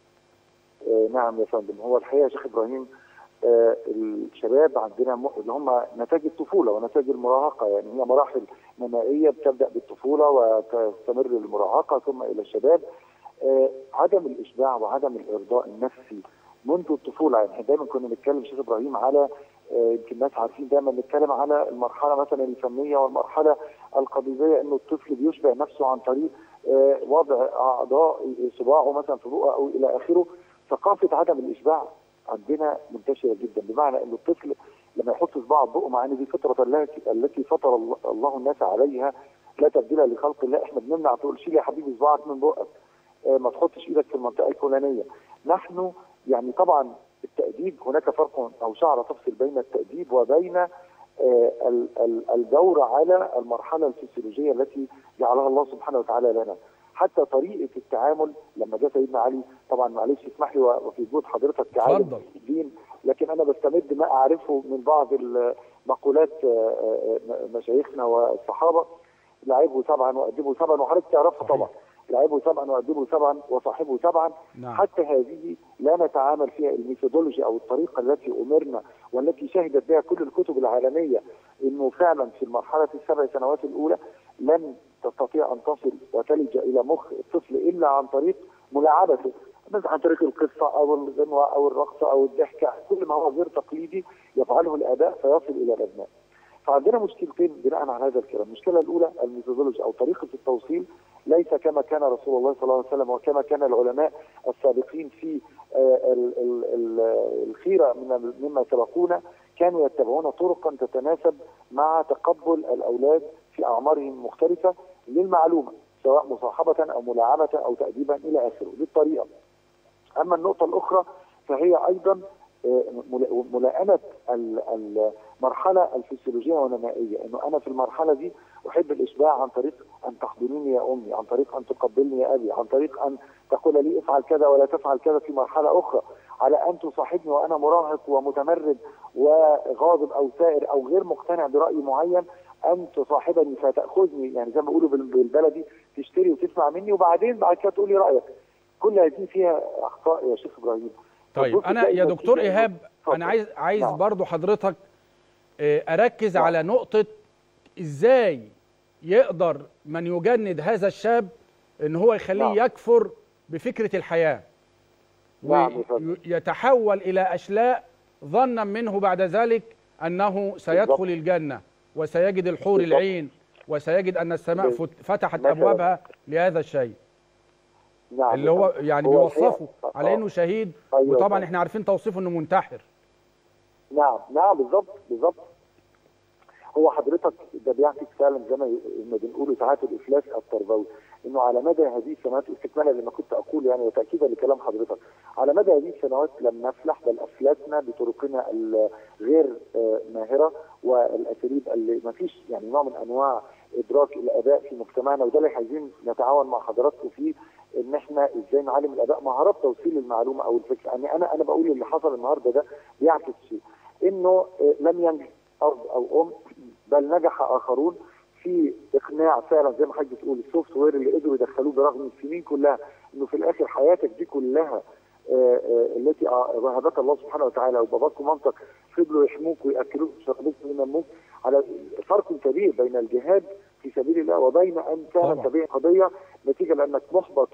آه نعم يا فندم هو الحقيقه يا شيخ ابراهيم آه الشباب عندنا م... اللي هم نتاج الطفوله ونتاج المراهقه يعني هي مراحل نمائيه بتبدا بالطفوله وتستمر للمراهقه ثم الى الشباب آه عدم الاشباع وعدم الارضاء النفسي منذ الطفوله يعني احنا دايما كنا بنتكلم شيخ ابراهيم على آه، يمكن الناس عارفين دايما نتكلم على المرحله مثلا الفنيه والمرحله القضيبيه انه الطفل بيشبع نفسه عن طريق آه، وضع اعضاء صباعه مثلا في بقه او الى اخره ثقافه عدم الاشباع عندنا منتشره جدا بمعنى ان الطفل لما يحط صباعه في بقه مع ان دي فطره الله التي فطر الله- الله الناس عليها لا تبديل لخلق الله احنا بنمنع تقول شيل يا حبيبي صباعك من بقك آه، ما تحطش ايدك في المنطقه الفلانيه نحن يعني طبعا التأديب هناك فرق او شعره تفصل بين التأديب وبين آه، ال- ال- الدور على المرحله الفسيولوجيه التي جعلها الله سبحانه وتعالى لنا حتى طريقه التعامل لما جاء سيدنا علي طبعا معلش اسمح لي وفي وجود حضرتك كعالم اتفضل. في الدين لكن انا بستمد ما اعرفه من بعض المقولات آه، آه، مشايخنا والصحابه لعبوا سبعا وادبوا سبعا وحضرتك تعرفها صحيح. طبعا لعبوا سبعا وادبوا سبعا وصاحبوا سبعا نعم. حتى هذه لا نتعامل فيها الميثودولوجي او الطريقه التي امرنا والتي شهدت بها كل الكتب العالميه انه فعلا في المرحله السبع سنوات الاولى لن تستطيع ان تصل وتلج الى مخ الطفل الا عن طريق ملاعبته مثلا عن طريق القصه او الغنوه او الرقصه او الضحكه كل ما هو غير تقليدي يفعله الاباء فيصل الى الابناء. فعندنا مشكلتين بناء على هذا الكلام، المشكله الاولى الميثودولوجي او طريقه التوصيل ليس كما كان رسول الله صلى الله عليه وسلم وكما كان العلماء السابقين في آه، ال- ال- ال- الخيره من مما سبقونا كانوا يتبعون طرقا تتناسب مع تقبل الاولاد في اعمارهم المختلفه للمعلومه سواء مصاحبه او ملاعبه او تاديبا الى اخره دي الطريقه. اما النقطه الاخرى فهي ايضا آه، ملا- ملائمه ال- المرحله الفسيولوجيه والنمائيه انه انا في المرحله دي احب الاشباع عن طريق ان تحضنيني يا امي، عن طريق ان تقبلني يا ابي، عن طريق ان تقول لي افعل كذا ولا تفعل كذا في مرحله اخرى، على ان تصاحبني وانا مراهق ومتمرد وغاضب او ثائر او غير مقتنع براي معين ان تصاحبني فتاخذني يعني زي ما بيقولوا بال- بالبلدي تشتري وتسمع مني وبعدين بعد كده تقول لي رايك. كل هذه فيها اخطاء يا شيخ ابراهيم. طيب فتبص انا تلاقي يا النتيجة دكتور إنه- ايهاب اتفضل. انا عايز عايز نعم. برضو حضرتك آه، اركز نعم. على نقطه ازاي يقدر من يجند هذا الشاب ان هو يخليه نعم. يكفر بفكره الحياه نعم يا فندم. ويتحول الى اشلاء ظنا منه بعد ذلك انه سيدخل بالضبط. الجنه وسيجد الحور بالضبط. العين وسيجد ان السماء بال- فت- فتحت مثلاً. ابوابها لهذا الشيء نعم اللي هو يعني هو بيوصفه الحقيقة- على آه. انه شهيد أيوة وطبعا طبعاً. احنا عارفين توصيفه انه منتحر نعم نعم بالظبط بالظبط هو حضرتك ده بيعكس فعلا زي ما ما بنقول ساعات الافلاس التربوي انه على مدى هذه السنوات استكمالا لما كنت اقول يعني وتاكيدا لكلام حضرتك على مدى هذه السنوات لم نفلح بل افلسنا بطرقنا الغير آه، ماهره والاساليب اللي ما فيش يعني نوع من انواع ادراك الاباء في مجتمعنا وده اللي عايزين نتعاون مع حضراتكم فيه ان احنا ازاي نعلم الاباء مهارات توصيل المعلومه او الفكره يعني انا انا بقول اللي حصل النهارده ده بيعكس شيء انه آه، لم ينجح اب او ام بل نجح اخرون في اقناع فعلا زي ما حضرتك بتقول السوفت وير اللي قدروا يدخلوه برغم السنين كلها انه في الاخر حياتك دي كلها آه، آه، التي آه، وهبك الله سبحانه وتعالى وباباك ومامتك فضلوا يحموك وياكلوك ويشربوك وينموك على فرق كبير بين الجهاد في سبيل الله وبين ان طبعا. كانت تبيع قضيه نتيجه لانك محبط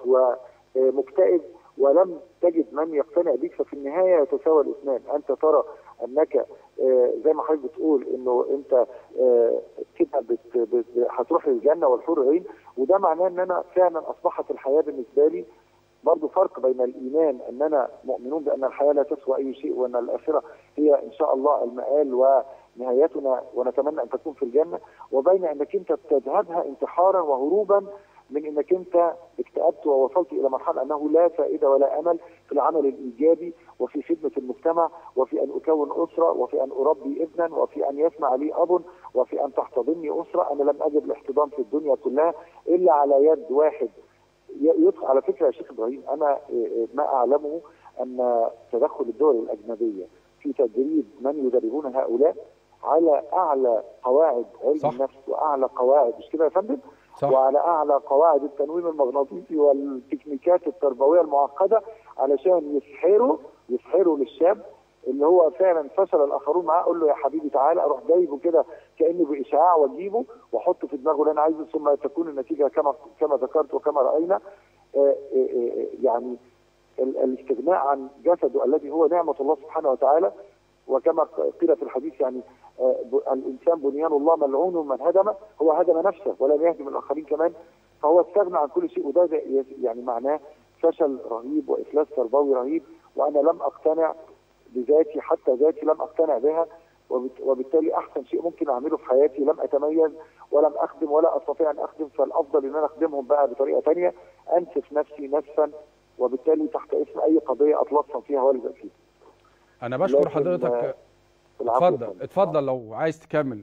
ومكتئب ولم تجد من يقتنع بك ففي النهايه يتساوى الاثنان انت ترى انك آه، زي ما حضرتك بتقول انه انت آه، كده بت- بت- هتروح للجنه والحور العين وده معناه ان انا فعلا اصبحت الحياه بالنسبه لي برضه فرق بين الايمان اننا مؤمنون بان الحياه لا تسوى اي شيء وان الاخره هي ان شاء الله المآل ونهايتنا ونتمنى ان تكون في الجنه وبين انك انت تذهبها انتحارا وهروبا من انك انت اكتئبت ووصلت الى مرحله انه لا فائده ولا امل في العمل الايجابي وفي خدمه المجتمع وفي ان اكون اسره وفي ان اربي ابنا وفي ان يسمع لي اب وفي ان تحتضني اسره انا لم اجد الاحتضان في الدنيا كلها الا على يد واحد يدخل على فكره يا شيخ ابراهيم انا إيه، ما اعلمه ان تدخل الدول الاجنبيه في تدريب من يدربون هؤلاء على اعلى قواعد علم صح. النفس واعلى قواعد مش كده يا فندم؟ صح وعلى اعلى قواعد التنويم المغناطيسي والتكنيكات التربويه المعقده علشان يسحروا يسحروا للشاب اللي هو فعلا فشل الاخرون معاه اقول له يا حبيبي تعالى اروح جايبه كده كانه باشعاع واجيبه واحطه في دماغه اللي انا عايزه ثم تكون النتيجه كما كما ذكرت وكما راينا آه، آه، آه، يعني ال- الاستغناء عن جسده الذي هو نعمه الله سبحانه وتعالى وكما قيل في الحديث يعني آه، ب- الانسان بنيان الله ملعون من هدم هو هدم نفسه ولم يهدم الاخرين كمان فهو استغنى عن كل شيء وده ده يعني معناه فشل رهيب وافلاس تربوي رهيب وانا لم اقتنع بذاتي حتى ذاتي لم اقتنع بها وبت- وبالتالي احسن شيء ممكن اعمله في حياتي لم اتميز ولم اخدم ولا استطيع ان اخدم فالافضل ان انا اخدمهم بقى بطريقه ثانيه انسف نفسي نسفا وبالتالي تحت اسم اي قضيه اتلصم فيها والزق فيها. انا بشكر لكن، حضرتك آه، العفو يا اتفضل فندم. اتفضل لو عايز تكمل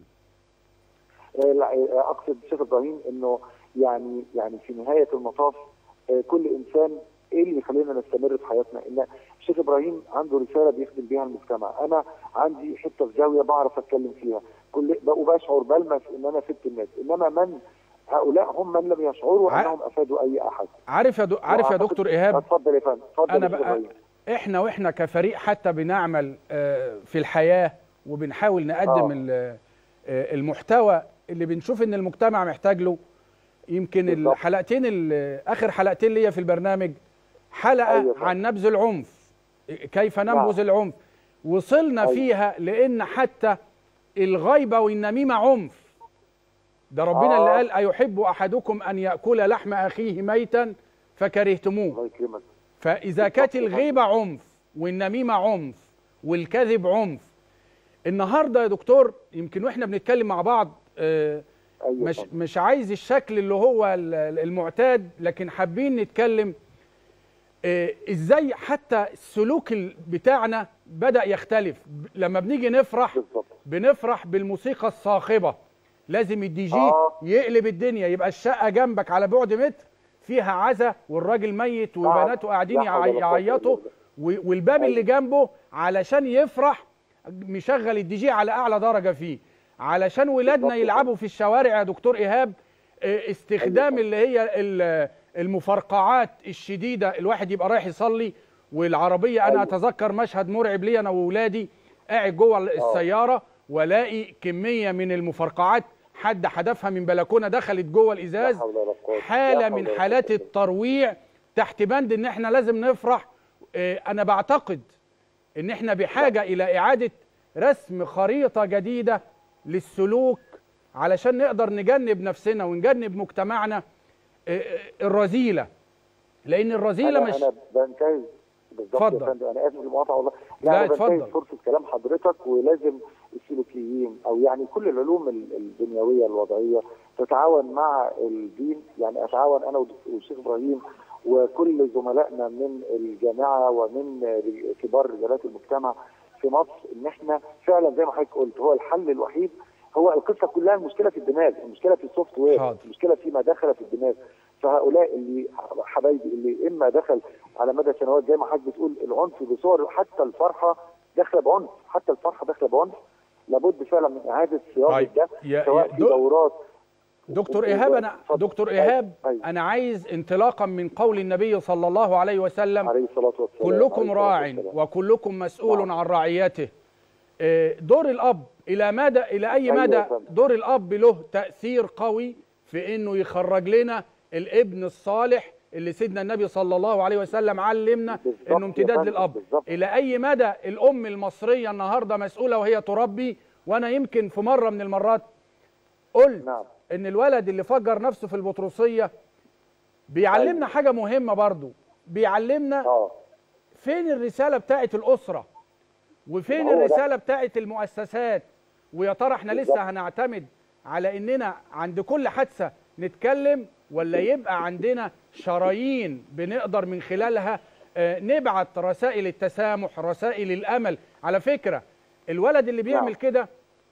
آه، لا، آه، اقصد شيخ ابراهيم انه يعني يعني في نهايه المطاف آه، كل انسان ايه اللي يخلينا نستمر في حياتنا ان الشيخ ابراهيم عنده رساله بيخدم بيها المجتمع انا عندي حته في زاويه بعرف اتكلم فيها كل وبشعر بلمس ان انا فدت الناس انما من هؤلاء هم من لم يشعروا ع- انهم افادوا اي احد عارف يا دو... عارف يا وأعتقد- دكتور ايهاب اتفضل يا فندم اتفضل انا يا شيخ بقى إبراهيم. احنا واحنا كفريق حتى بنعمل آه، في الحياه وبنحاول نقدم آه. ال- آه، المحتوى اللي بنشوف ان المجتمع محتاج له يمكن بالظبط. الحلقتين ال- اخر حلقتين ليا في البرنامج حلقه أيوة طبعا. عن نبذ العنف كيف ننبذ العنف وصلنا أيوة. فيها لان حتى الغيبه والنميمه عنف ده ربنا آه. اللي قال ايحب احدكم ان ياكل لحم اخيه ميتا فكرهتموه الله يكرمك فإذا كانت الغيبة عنف والنميمة عنف والكذب عنف النهاردة يا دكتور يمكن واحنا بنتكلم مع بعض آه، ايوه مش طبعا. مش عايز الشكل اللي هو ال- ال- المعتاد لكن حابين نتكلم آه، ازاي حتى السلوك ال- بتاعنا بدأ يختلف ب- لما بنيجي نفرح بالظبط بنفرح بالموسيقى الصاخبة لازم الدي جي آه. يقلب الدنيا يبقى الشقة جنبك على بعد متر فيها عزا والراجل ميت وبناته قاعدين لا حول ولا قوة إلا يعيطوا بالله. و- والباب اللي أيوة. جنبه علشان يفرح مشغل الدي جي على اعلى درجه فيه علشان ولادنا بالظبط. يلعبوا في الشوارع يا دكتور ايهاب آه، استخدام أيوة. اللي هي ال- المفرقعات الشديده الواحد يبقى رايح يصلي والعربيه انا أيوة. اتذكر مشهد مرعب لي انا واولادي قاعد جوه السياره والاقي كميه من المفرقعات حد حدفها من بلكونه دخلت جوه لا الازاز حول ولا قوة. لا حاله حول من ولا حالات قوة إلا الترويع تحت بند ان احنا لازم نفرح آه، انا بعتقد ان احنا بحاجه الى اعاده رسم خريطه جديده للسلوك علشان نقدر نجنب نفسنا ونجنب مجتمعنا آه، آه، الرذيله لان الرذيله أنا مش انا بنتهز بالظبط اتفضل. يا فندم انا اسف المقاطعه والله لا، أنا اتفضل. بنتهز فرصه كلام حضرتك ولازم السلوكيين او يعني كل العلوم ال- الدنيويه الوضعيه تتعاون مع الدين يعني اتعاون انا والدك- والشيخ ابراهيم وكل زملائنا من الجامعه ومن ر- كبار رجالات المجتمع في مصر ان احنا فعلا زي ما حضرتك قلت هو الحل الوحيد هو القصه كلها المشكله في الدماغ، المشكله في السوفت وير، حاضر. المشكله فيما دخل في الدماغ، فهؤلاء اللي حبايبي اللي اما دخل على مدى سنوات زي ما حضرتك بتقول العنف بصور حتى الفرحه داخله بعنف، حتى الفرحه داخله بعنف، لابد فعلا من اعاده صياغه طيب ده يا سواء يا في دو- دورات دكتور ايهاب انا اتفضل. دكتور ايهاب أيوة. انا عايز انطلاقا من قول النبي صلى الله عليه وسلم عليه الصلاه والسلام كلكم عليه راع الصلاة والسلام. وكلكم مسؤول نعم. عن رعيته آه، دور الاب الى مدى الى اي أيوة مدى يا فندم. دور الاب له تاثير قوي في انه يخرج لنا الابن الصالح اللي سيدنا النبي صلى الله عليه وسلم علمنا بالظبط انه يا امتداد فندم، للاب بالظبط. الى اي مدى الام المصريه النهارده مسؤوله وهي تربي وانا يمكن في مره من المرات قلت نعم ان الولد اللي فجر نفسه في البطرسيه بيعلمنا حاجه مهمه برضو بيعلمنا اه فين الرساله بتاعت الاسره وفين هو ده. الرساله بتاعت المؤسسات ويا ترى احنا بالظبط. لسه هنعتمد على اننا عند كل حادثه نتكلم ولا يبقى عندنا شرايين بنقدر من خلالها آه، نبعت رسائل التسامح رسائل الامل على فكره الولد اللي بيعمل نعم. كده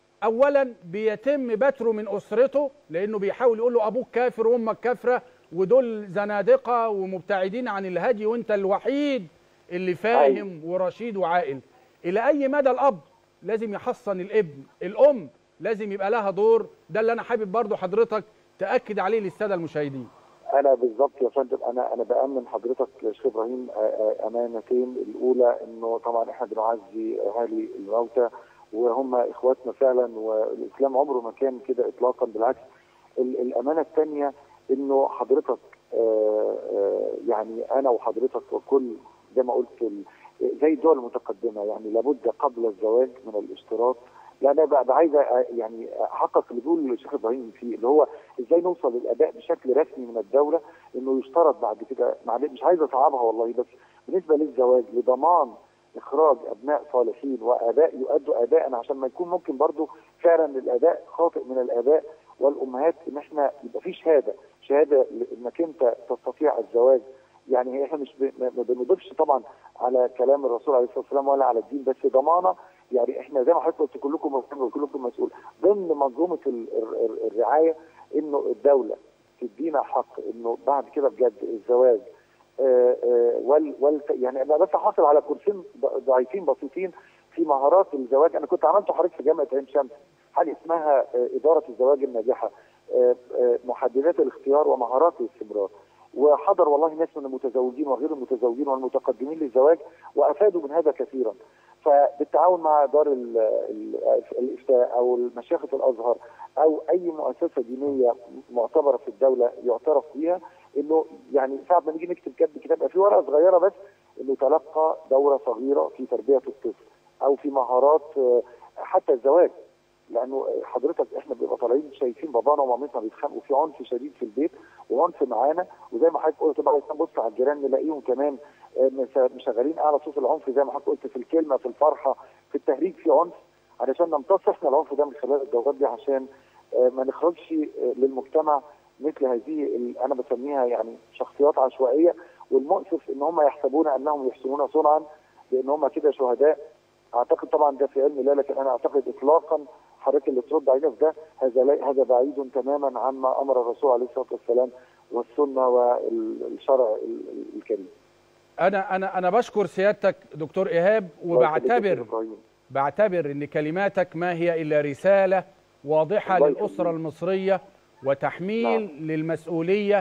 اولا بيتم بتره من اسرته لانه بيحاول يقول له ابوك كافر وامك كافره ودول زنادقه ومبتعدين عن الهدي وانت الوحيد اللي فاهم ورشيد وعاقل الى اي مدى الاب لازم يحصن الابن الام لازم يبقى لها دور ده اللي انا حابب برضو حضرتك تاكد عليه للساده المشاهدين انا بالظبط يا فندم انا انا بامن حضرتك يا شيخ ابراهيم آه، آه، امانتين الاولى انه طبعا احنا بنعزي اهالي الموتى وهم اخواتنا فعلا والاسلام عمره ما كان كده اطلاقا بالعكس ال- الامانه الثانيه انه حضرتك آه، آه، يعني انا وحضرتك وكل زي ما قلت ال- زي الدول المتقدمه يعني لابد قبل الزواج من الاشتراط لا انا بقى عايز يعني احقق اللي بيقول الشيخ ابراهيم فيه اللي هو ازاي نوصل للاداء بشكل رسمي من الدوله انه يشترط بعد كده معلش مش عايز اصعبها والله بس بالنسبه للزواج لضمان اخراج ابناء صالحين واباء يؤدوا اداء عشان ما يكون ممكن برضو فعلا الاداء خاطئ من الاباء والامهات ان احنا يبقى في شهاده شهاده انك انت تستطيع الزواج يعني احنا مش ب- ما ما بنضيفش طبعا على كلام الرسول عليه الصلاه والسلام ولا على الدين بس ضمانه يعني احنا زي ما حضرتك قلت كلكم مسؤول وكلكم مسؤول ضمن منظومه ال- ال- ال- الرعايه انه الدوله تدينا حق انه بعد كده بجد الزواج آه، آه، وال وال يعني انا بس حاصل على كورسين ض- ضعيفين بسيطين في مهارات الزواج انا كنت عملته حضرتك في جامعه عين شمس حاجه اسمها آه، اداره الزواج الناجحه آه، آه، محددات الاختيار ومهارات الاستمرار وحضر والله ناس من المتزوجين وغير المتزوجين والمتقدمين للزواج وافادوا من هذا كثيرا فبالتعاون مع دار ال- ال- الافتاء او مشيخه الازهر او اي مؤسسه دينيه معتبره في الدوله يعترف بها انه يعني ساعه ما نيجي نكتب كتب كتاب يبقى في ورقه صغيره بس انه تلقى دوره صغيره في تربيه الطفل او في مهارات آه، حتى الزواج لانه حضرتك احنا بنبقى طالعين شايفين بابانا ومامتنا بيتخانقوا في عنف شديد في البيت وعنف معانا وزي ما حضرتك قلت بقى نبص على الجيران نلاقيهم كمان آه، مش- مشغلين اعلى صوت العنف زي ما حضرتك قلت في الكلمه في الفرحه في التهريج في عنف علشان نمتص احنا العنف ده من خلال الدورات دي عشان آه، ما نخرجش آه، للمجتمع مثل هذه ال- انا بسميها يعني شخصيات عشوائيه والمؤسف ان هم يحسبون انهم يحسنون صنعا لان هم كده شهداء اعتقد طبعا ده في علم الله لكن انا اعتقد اطلاقا حضرتك اللي ترد علينا في ده هذا لا- هذا بعيد تماما عما امر الرسول عليه الصلاه والسلام والسنه والشرع ال- ال- الكريم. انا انا انا بشكر سيادتك دكتور ايهاب وبعتبر إبراهيم. بعتبر ان كلماتك ما هي الا رساله واضحه الله للاسره يخليك. المصريه وتحميل للمسؤوليه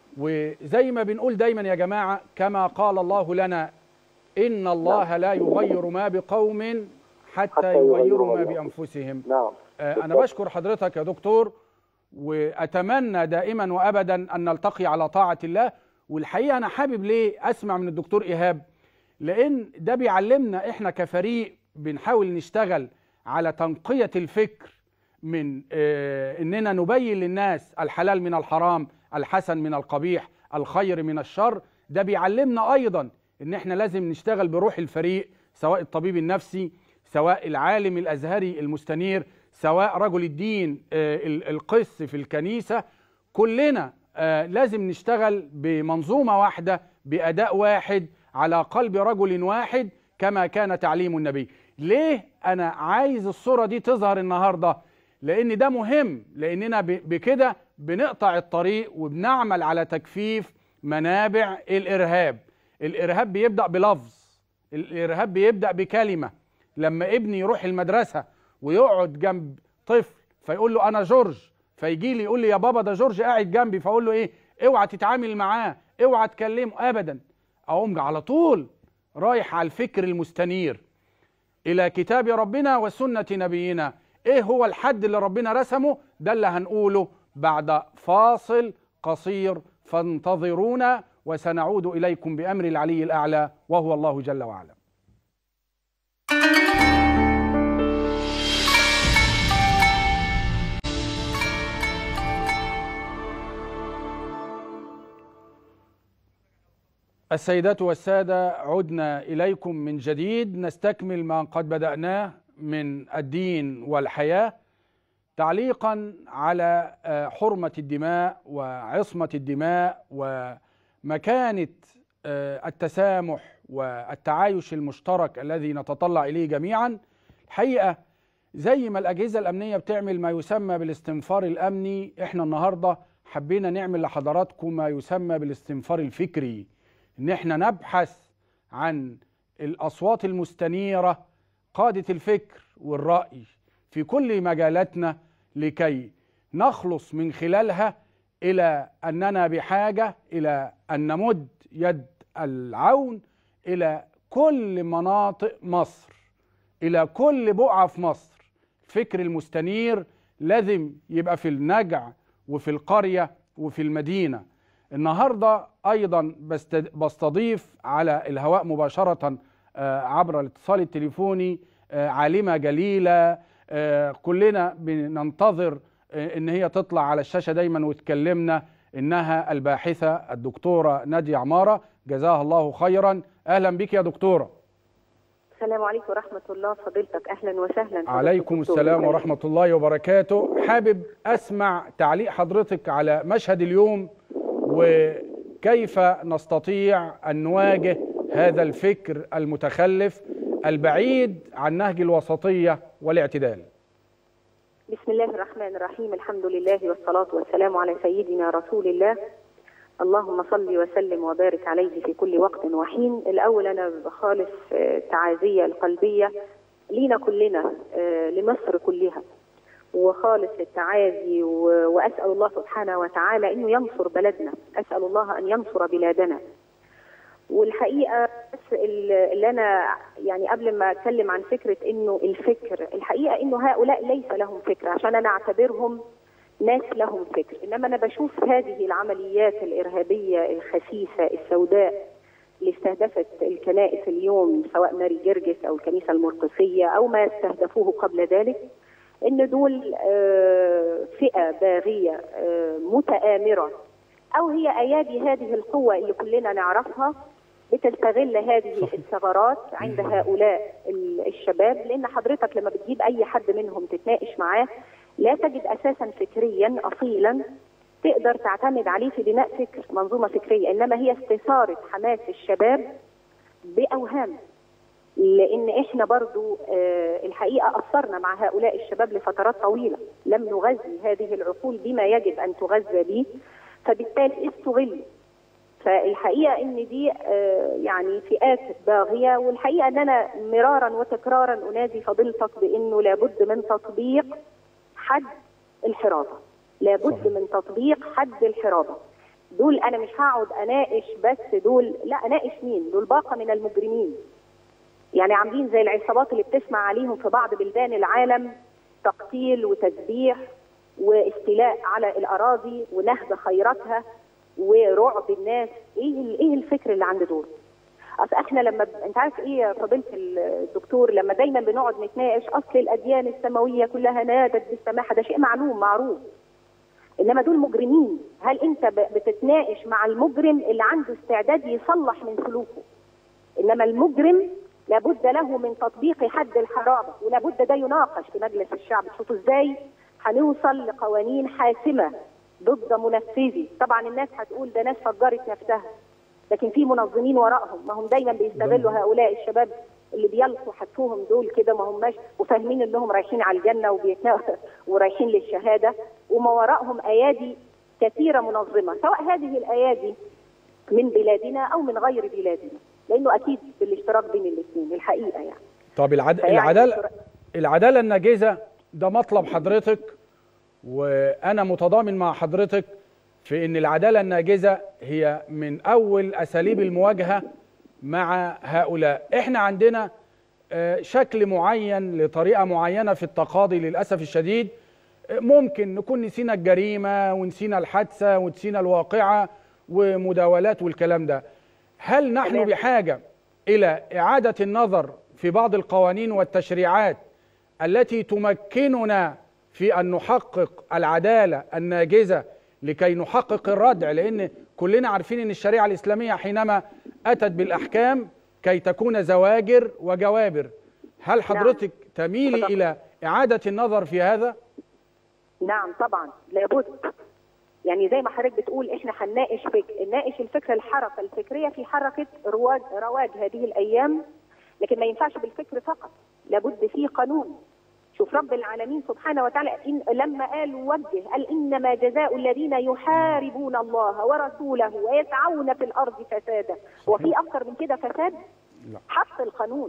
وزي ما بنقول دايما يا جماعه كما قال الله لنا ان الله لا يغير ما بقوم حتى حتى يغيروا يغيروا ما ما بانفسهم نعم آه، انا بالضبط. بشكر حضرتك يا دكتور واتمنى دائما وابدا ان نلتقي على طاعه الله والحقيقه انا حابب ليه اسمع من الدكتور ايهاب لان ده بيعلمنا احنا كفريق بنحاول نشتغل على تنقيه الفكر من آه، اننا نبين للناس الحلال من الحرام الحسن من القبيح الخير من الشر ده بيعلمنا ايضا ان احنا لازم نشتغل بروح الفريق سواء الطبيب النفسي سواء العالم الازهري المستنير سواء رجل الدين آه، ال- القس في الكنيسه كلنا آه، لازم نشتغل بمنظومه واحده باداء واحد على قلب رجل واحد كما كان تعليم النبي ليه انا عايز الصوره دي تظهر النهارده لان ده مهم لاننا ب- بكده بنقطع الطريق وبنعمل على تجفيف منابع الارهاب الارهاب بيبدا بلفظ الارهاب بيبدا بكلمه لما ابني يروح المدرسه ويقعد جنب طفل فيقول له انا جورج فيجي لي يقول لي يا بابا ده جورج قاعد جنبي فاقول له ايه اوعى تتعامل معاه اوعى تكلمه ابدا اقوم على طول رايح على الفكر المستنير الى كتاب ربنا وسنه نبينا ايه هو الحد اللي ربنا رسمه ده اللي هنقوله بعد فاصل قصير فانتظرونا وسنعود اليكم بامر العلي الاعلى وهو الله جل وعلا السيدات والسادة عدنا إليكم من جديد نستكمل ما قد بدأناه من الدين والحياة تعليقا على آه، حرمة الدماء وعصمة الدماء ومكانة آه، التسامح والتعايش المشترك الذي نتطلع إليه جميعا الحقيقة زي ما الأجهزة الأمنية بتعمل ما يسمى بالاستنفار الأمني إحنا النهاردة حبينا نعمل لحضراتكم ما يسمى بالاستنفار الفكري ان احنا نبحث عن الاصوات المستنيره قاده الفكر والراي في كل مجالاتنا لكي نخلص من خلالها الى اننا بحاجه الى ان نمد يد العون الى كل مناطق مصر الى كل بقعه في مصر الفكر المستنير لازم يبقى في النجع وفي القريه وفي المدينه النهارده ايضا بست- بستضيف على الهواء مباشره آه، عبر الاتصال التليفوني آه، عالمه جليله آه، كلنا بننتظر آه، ان هي تطلع على الشاشه دايما وتكلمنا انها الباحثه الدكتوره ناديه عماره جزاها الله خيرا اهلا بك يا دكتوره السلام عليكم ورحمة الله فضيلتك أهلا وسهلا فضيلة عليكم الدكتور. السلام ورحمة الله وبركاته حابب أسمع تعليق حضرتك على مشهد اليوم وكيف نستطيع أن نواجه هذا الفكر المتخلف البعيد عن نهج الوسطية والاعتدال بسم الله الرحمن الرحيم الحمد لله والصلاة والسلام على سيدنا رسول الله اللهم صل وسلم وبارك عليه في كل وقت وحين الأول أنا بخالص آه، تعازية القلبية لينا كلنا آه، لمصر كلها وخالص التعازي و- وأسأل الله سبحانه وتعالى أنه ينصر بلدنا أسأل الله أن ينصر بلادنا والحقيقه بس ال- اللي انا يعني قبل ما اتكلم عن فكره انه الفكر الحقيقه انه هؤلاء ليس لهم فكر عشان انا اعتبرهم ناس لهم فكر انما انا بشوف هذه العمليات الارهابيه الخسيسه السوداء اللي استهدفت الكنائس اليوم سواء ماري جرجس او الكنيسه المرقسيه او ما استهدفوه قبل ذلك ان دول آه، فئه باغيه آه، متآمره او هي ايادي هذه القوه اللي كلنا نعرفها بتستغل هذه الثغرات عند هؤلاء ال- الشباب لان حضرتك لما بتجيب اي حد منهم تتناقش معاه لا تجد اساسا فكريا اصيلا تقدر تعتمد عليه في بناء فكر منظومه فكريه انما هي استثاره حماس الشباب باوهام لان احنا برضو آه، الحقيقه اثرنا مع هؤلاء الشباب لفترات طويله لم نغذي هذه العقول بما يجب ان تغذى به فبالتالي استغلوا فالحقيقه ان دي آه، يعني فئات باغيه والحقيقه ان انا مرارا وتكرارا انادي فضيلتك بانه لابد من تطبيق حد الحرابه لابد صحيح. من تطبيق حد الحرابه دول انا مش هقعد اناقش بس دول لا اناقش مين دول باقه من المجرمين يعني عاملين زي العصابات اللي بتسمع عليهم في بعض بلدان العالم تقتيل وتذبيح واستيلاء على الاراضي ونهب خيراتها ورعب الناس ايه ال- ايه الفكر اللي عند دول اصل احنا لما ب... انت عارف ايه يا فضيله الدكتور لما دايما بنقعد نتناقش اصل الاديان السماويه كلها نادت بالسماحه ده شيء معلوم معروف انما دول مجرمين هل انت ب- بتتناقش مع المجرم اللي عنده استعداد يصلح من سلوكه انما المجرم لابد له من تطبيق حد الحرابه ولابد ده يناقش في مجلس الشعب شوفوا ازاي هنوصل لقوانين حاسمه ضد منفذي طبعا الناس هتقول ده ناس فجرت نفسها لكن في منظمين وراءهم ما هم دايما بيستغلوا هؤلاء الشباب اللي بيلقوا حتفوهم دول كده ما هماش وفاهمين انهم رايحين على الجنه وبيتنا ورايحين للشهاده وما وراءهم ايادي كثيره منظمه سواء هذه الايادي من بلادنا او من غير بلادنا لانه اكيد بالاشتراك بين الاثنين الحقيقه يعني طب العد... فيعني العدالة العدالة الناجزة ده مطلب حضرتك وانا متضامن مع حضرتك في ان العداله الناجزه هي من اول اساليب المواجهه مع هؤلاء احنا عندنا آه، شكل معين لطريقه معينه في التقاضي للاسف الشديد آه، ممكن نكون نسينا الجريمه ونسينا الحادثه ونسينا الواقعه ومداولات والكلام ده هل نحن تمام. بحاجه الى اعاده النظر في بعض القوانين والتشريعات التي تمكننا في ان نحقق العداله الناجزه لكي نحقق الردع لان كلنا عارفين ان الشريعه الاسلاميه حينما اتت بالاحكام كي تكون زواجر وجوابر هل حضرتك تميلي طبعا. الى اعاده النظر في هذا نعم طبعا لابد يعني زي ما حضرتك بتقول احنا هنناقش فك... نناقش الفكره الحركه الفكريه في حركه رواج رواج هذه الايام لكن ما ينفعش بالفكر فقط لابد في قانون شوف رب العالمين سبحانه وتعالى إن لما قال وجه قال انما جزاء الذين يحاربون الله ورسوله ويسعون في الارض فسادا وفي اكثر من كده فساد لا. حط القانون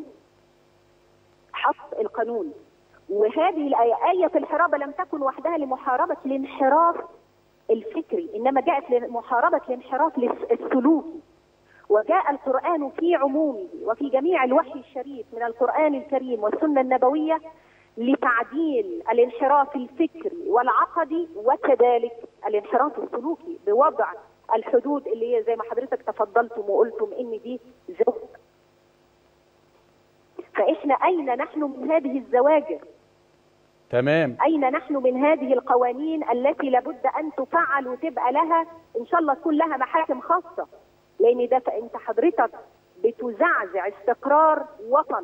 حط القانون وهذه الآية آية الحرابة لم تكن وحدها لمحاربة الانحراف الفكري إنما جاءت لمحاربة الانحراف السلوكي وجاء القرآن في عمومه وفي جميع الوحي الشريف من القرآن الكريم والسنة النبوية لتعديل الانحراف الفكري والعقدي وكذلك الانحراف السلوكي بوضع الحدود اللي هي زي ما حضرتك تفضلتم وقلتم ان دي زوج فاحنا اين نحن من هذه الزواجر تمام أين نحن من هذه القوانين التي لابد أن تفعل وتبقى لها إن شاء الله تكون لها محاكم خاصة لأن ده أنت حضرتك بتزعزع استقرار وطن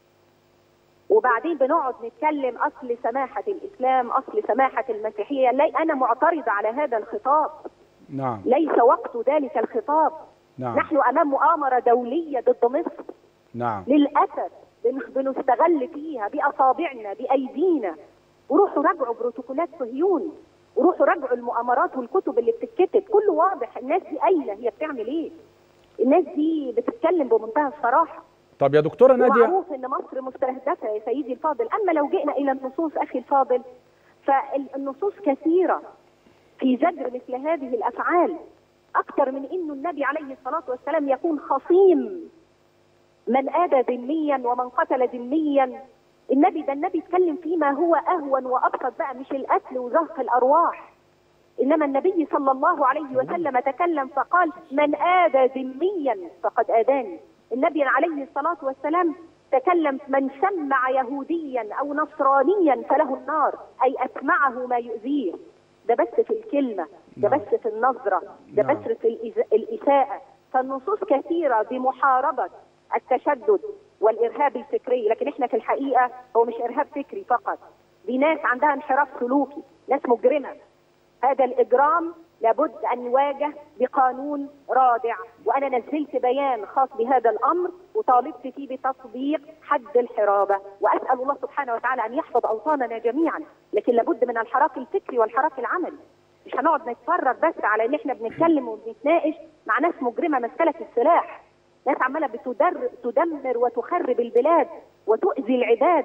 وبعدين بنقعد نتكلم أصل سماحة الإسلام أصل سماحة المسيحية لا أنا معترضة على هذا الخطاب نعم ليس وقت ذلك الخطاب نعم نحن أمام مؤامرة دولية ضد مصر نعم للاسف بن- بنستغل فيها باصابعنا بايدينا وروحوا راجعوا بروتوكولات صهيون وروحوا راجعوا المؤامرات والكتب اللي بتتكتب كله واضح الناس دي قايله هي بتعمل ايه الناس دي بتتكلم بمنتهى الصراحه طب يا دكتوره ناديه ومعروف ان مصر مستهدفه يا سيدي الفاضل اما لو جئنا الى النصوص اخي الفاضل فالنصوص كثيره في زجر مثل هذه الافعال اكثر من انه النبي عليه الصلاه والسلام يكون خصيم من آذى ذميا ومن قتل ذميا النبي ده النبي اتكلم فيما هو أهون وأبسط بقى مش القتل وزهق الأرواح إنما النبي صلى الله عليه وسلم تكلم فقال من آذى ذميا فقد آذاني النبي عليه الصلاة والسلام تكلم من سمع يهوديا أو نصرانيا فله النار أي أسمعه ما يؤذيه ده بس في الكلمة ده نعم. بس في النظرة ده نعم. بس في الإز- الإساءة فالنصوص كثيرة بمحاربة التشدد والإرهاب الفكري لكن احنا في الحقيقة هو مش إرهاب فكري فقط دي ناس عندها انحراف سلوكي ناس مجرمة هذا الإجرام لابد أن يواجه بقانون رادع وأنا نزلت بيان خاص بهذا الأمر وطالبت فيه بتطبيق حد الحرابة وأسأل الله سبحانه وتعالى أن يحفظ أوطاننا جميعا لكن لابد من الحراك الفكري والحراك العملي مش هنقعد نتفرج بس على ان احنا بنتكلم وبنتناقش مع ناس مجرمه ماسكه السلاح ناس عماله بتدر تدمر وتخرب البلاد وتؤذي العباد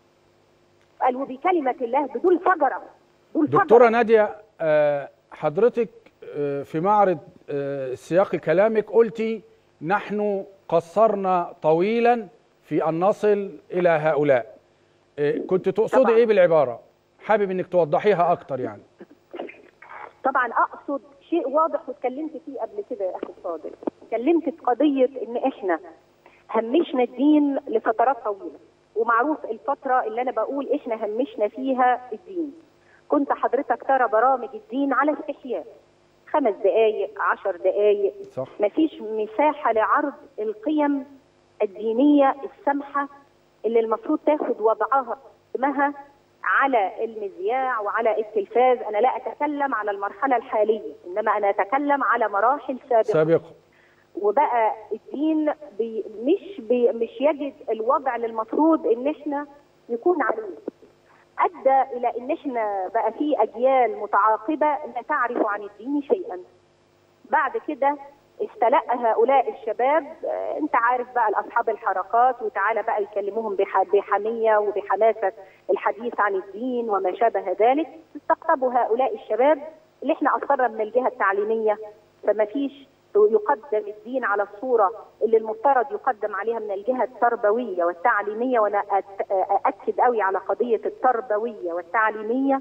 قال وبكلمه الله بدون فجره دول دكتورة فجرة. نادية آه، حضرتك آه، في معرض آه، سياق كلامك قلتي نحن قصرنا طويلا في أن نصل إلى هؤلاء آه، كنت تقصدي طبعاً. إيه بالعبارة حابب أنك توضحيها أكتر يعني طبعا اقصد شيء واضح واتكلمت فيه قبل كده يا اخي الفاضل اتكلمت في قضيه ان احنا همشنا الدين لفترات طويله ومعروف الفتره اللي انا بقول احنا همشنا فيها الدين كنت حضرتك ترى برامج الدين على استحياء خمس دقائق عشر دقائق صح مفيش مساحة لعرض القيم الدينية السامحة اللي المفروض تاخد وضعها اسمها على المذياع وعلى التلفاز أنا لا أتكلم على المرحلة الحالية إنما أنا أتكلم على مراحل سابقة سابقا وبقى الدين بي مش بي مش يجد الوضع اللي المفروض ان احنا نكون عليه ادى الى ان احنا بقى في اجيال متعاقبه لا تعرف عن الدين شيئا بعد كده استلقى هؤلاء الشباب آه، انت عارف بقى اصحاب الحركات وتعالى بقى يكلموهم بح- بحميه وبحماسه الحديث عن الدين وما شابه ذلك استقطبوا هؤلاء الشباب اللي احنا اصرنا من الجهه التعليميه فما فيش يقدم الدين على الصوره اللي المفترض يقدم عليها من الجهه التربويه والتعليميه وانا أت- ااكد قوي على قضيه التربويه والتعليميه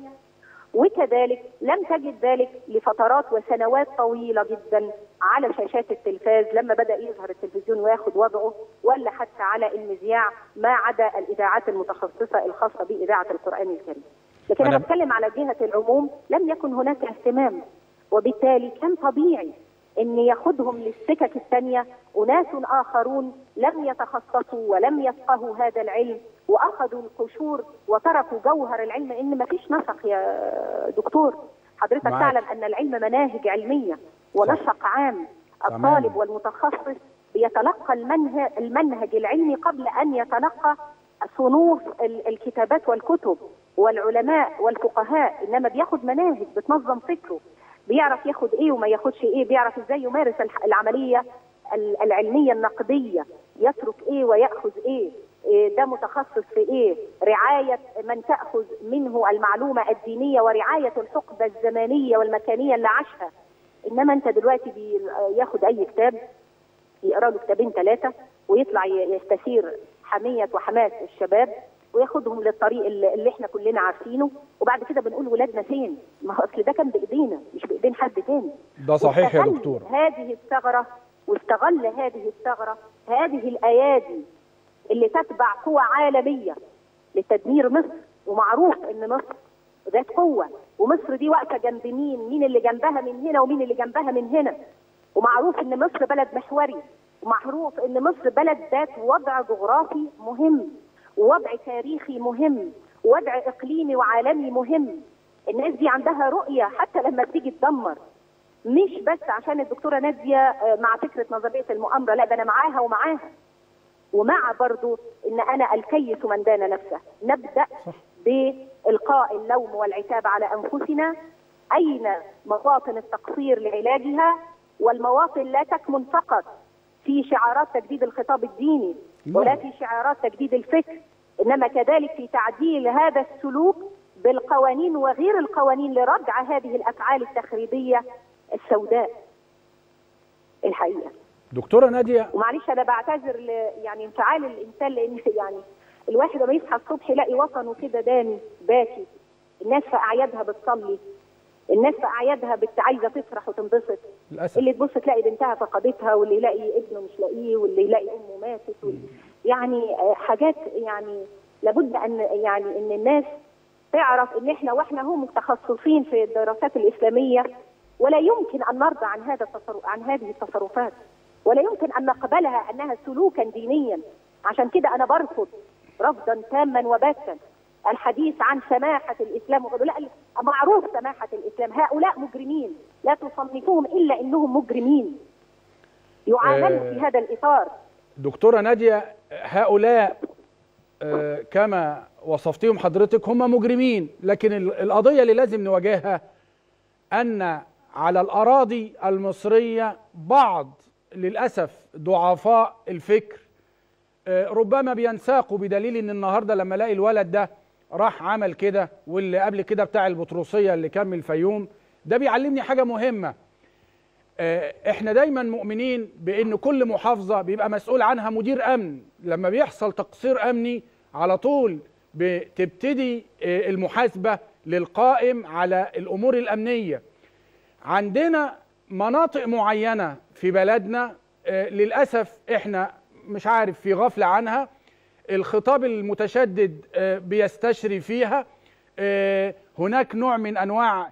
وكذلك لم تجد ذلك لفترات وسنوات طويله جدا على شاشات التلفاز لما بدا يظهر التلفزيون وياخد وضعه ولا حتى على المذياع ما عدا الاذاعات المتخصصه الخاصه باذاعه القران الكريم. لكن انا أنا- بتكلم على جهه العموم لم يكن هناك اهتمام وبالتالي كان طبيعي ان ياخذهم للسكك الثانيه اناس اخرون لم يتخصصوا ولم يفقهوا هذا العلم واخذوا القشور وتركوا جوهر العلم ان ما فيش نسق يا دكتور حضرتك معاك. تعلم ان العلم مناهج علميه ونسق عام تمام. الطالب والمتخصص بيتلقى المنهج, المنهج العلمي قبل ان يتلقى صنوف ال- الكتابات والكتب والعلماء والفقهاء انما بياخد مناهج بتنظم فكره بيعرف ياخد ايه وما ياخدش ايه بيعرف ازاي يمارس الح- العمليه ال- العلميه النقديه يترك ايه وياخذ ايه إيه ده متخصص في ايه رعايه من تاخذ منه المعلومه الدينيه ورعايه الحقبه الزمانيه والمكانيه اللي عاشها انما انت دلوقتي بياخد اي كتاب يقرا له كتابين ثلاثه ويطلع ي- يستثير حميه وحماس الشباب وياخدهم للطريق اللي اللي احنا كلنا عارفينه وبعد كده بنقول ولادنا فين؟ ما هو اصل ده كان بايدينا مش بايدين حد تاني. ده صحيح يا واستغل دكتور هذه الثغره واستغل هذه الثغره هذه الايادي اللي تتبع قوى عالميه لتدمير مصر ومعروف ان مصر ذات قوه ومصر دي واقفه جنب مين؟ مين اللي جنبها من هنا ومين اللي جنبها من هنا؟ ومعروف ان مصر بلد محوري ومعروف ان مصر بلد ذات وضع جغرافي مهم ووضع تاريخي مهم ووضع اقليمي وعالمي مهم الناس دي عندها رؤيه حتى لما بتيجي تدمر مش بس عشان الدكتوره ناديه آه، مع فكره نظريه المؤامره لا ده انا معاها ومعاها ومع برضو ان انا الكيس من دان نفسه نبدا بالقاء اللوم والعتاب على انفسنا اين مواطن التقصير لعلاجها والمواطن لا تكمن فقط في شعارات تجديد الخطاب الديني ولا في شعارات تجديد الفكر انما كذلك في تعديل هذا السلوك بالقوانين وغير القوانين لردع هذه الافعال التخريبيه السوداء الحقيقه دكتوره ناديه ومعلش انا بعتذر ل يعني انفعال الانسان لان يعني الواحد لما يصحى الصبح يلاقي وطنه كده دامي باكي الناس في اعيادها بتصلي الناس في اعيادها بت عايزه تفرح وتنبسط للاسف اللي تبص تلاقي بنتها فقدتها واللي يلاقي ابنه مش لاقيه واللي يلاقي امه ماتت واللي يعني آه، حاجات يعني لابد ان يعني ان الناس تعرف ان احنا واحنا هم متخصصين في الدراسات الاسلاميه ولا يمكن ان نرضى عن هذا التصرف عن هذه التصرفات ولا يمكن ان نقبلها انها سلوكا دينيا عشان كده انا برفض رفضا تاما وباتا الحديث عن سماحه الاسلام وغيره لا معروف سماحه الاسلام هؤلاء مجرمين لا تصنفوهم الا انهم مجرمين يعاملوا آه. في هذا الاطار دكتوره ناديه هؤلاء آه، كما وصفتهم حضرتك هم مجرمين لكن ال- القضيه اللي لازم نواجهها ان على الاراضي المصريه بعض للاسف ضعفاء الفكر آه، ربما بينساقوا بدليل ان النهارده لما الاقي الولد ده راح عمل كده واللي قبل كده بتاع البطروسيه اللي كان من الفيوم ده بيعلمني حاجه مهمه آه، احنا دايما مؤمنين بان كل محافظه بيبقى مسؤول عنها مدير امن لما بيحصل تقصير امني على طول بتبتدي آه، المحاسبه للقائم على الامور الامنيه عندنا مناطق معينه في بلدنا آه، للاسف احنا مش عارف في غفله عنها الخطاب المتشدد آه، بيستشري فيها آه، هناك نوع من انواع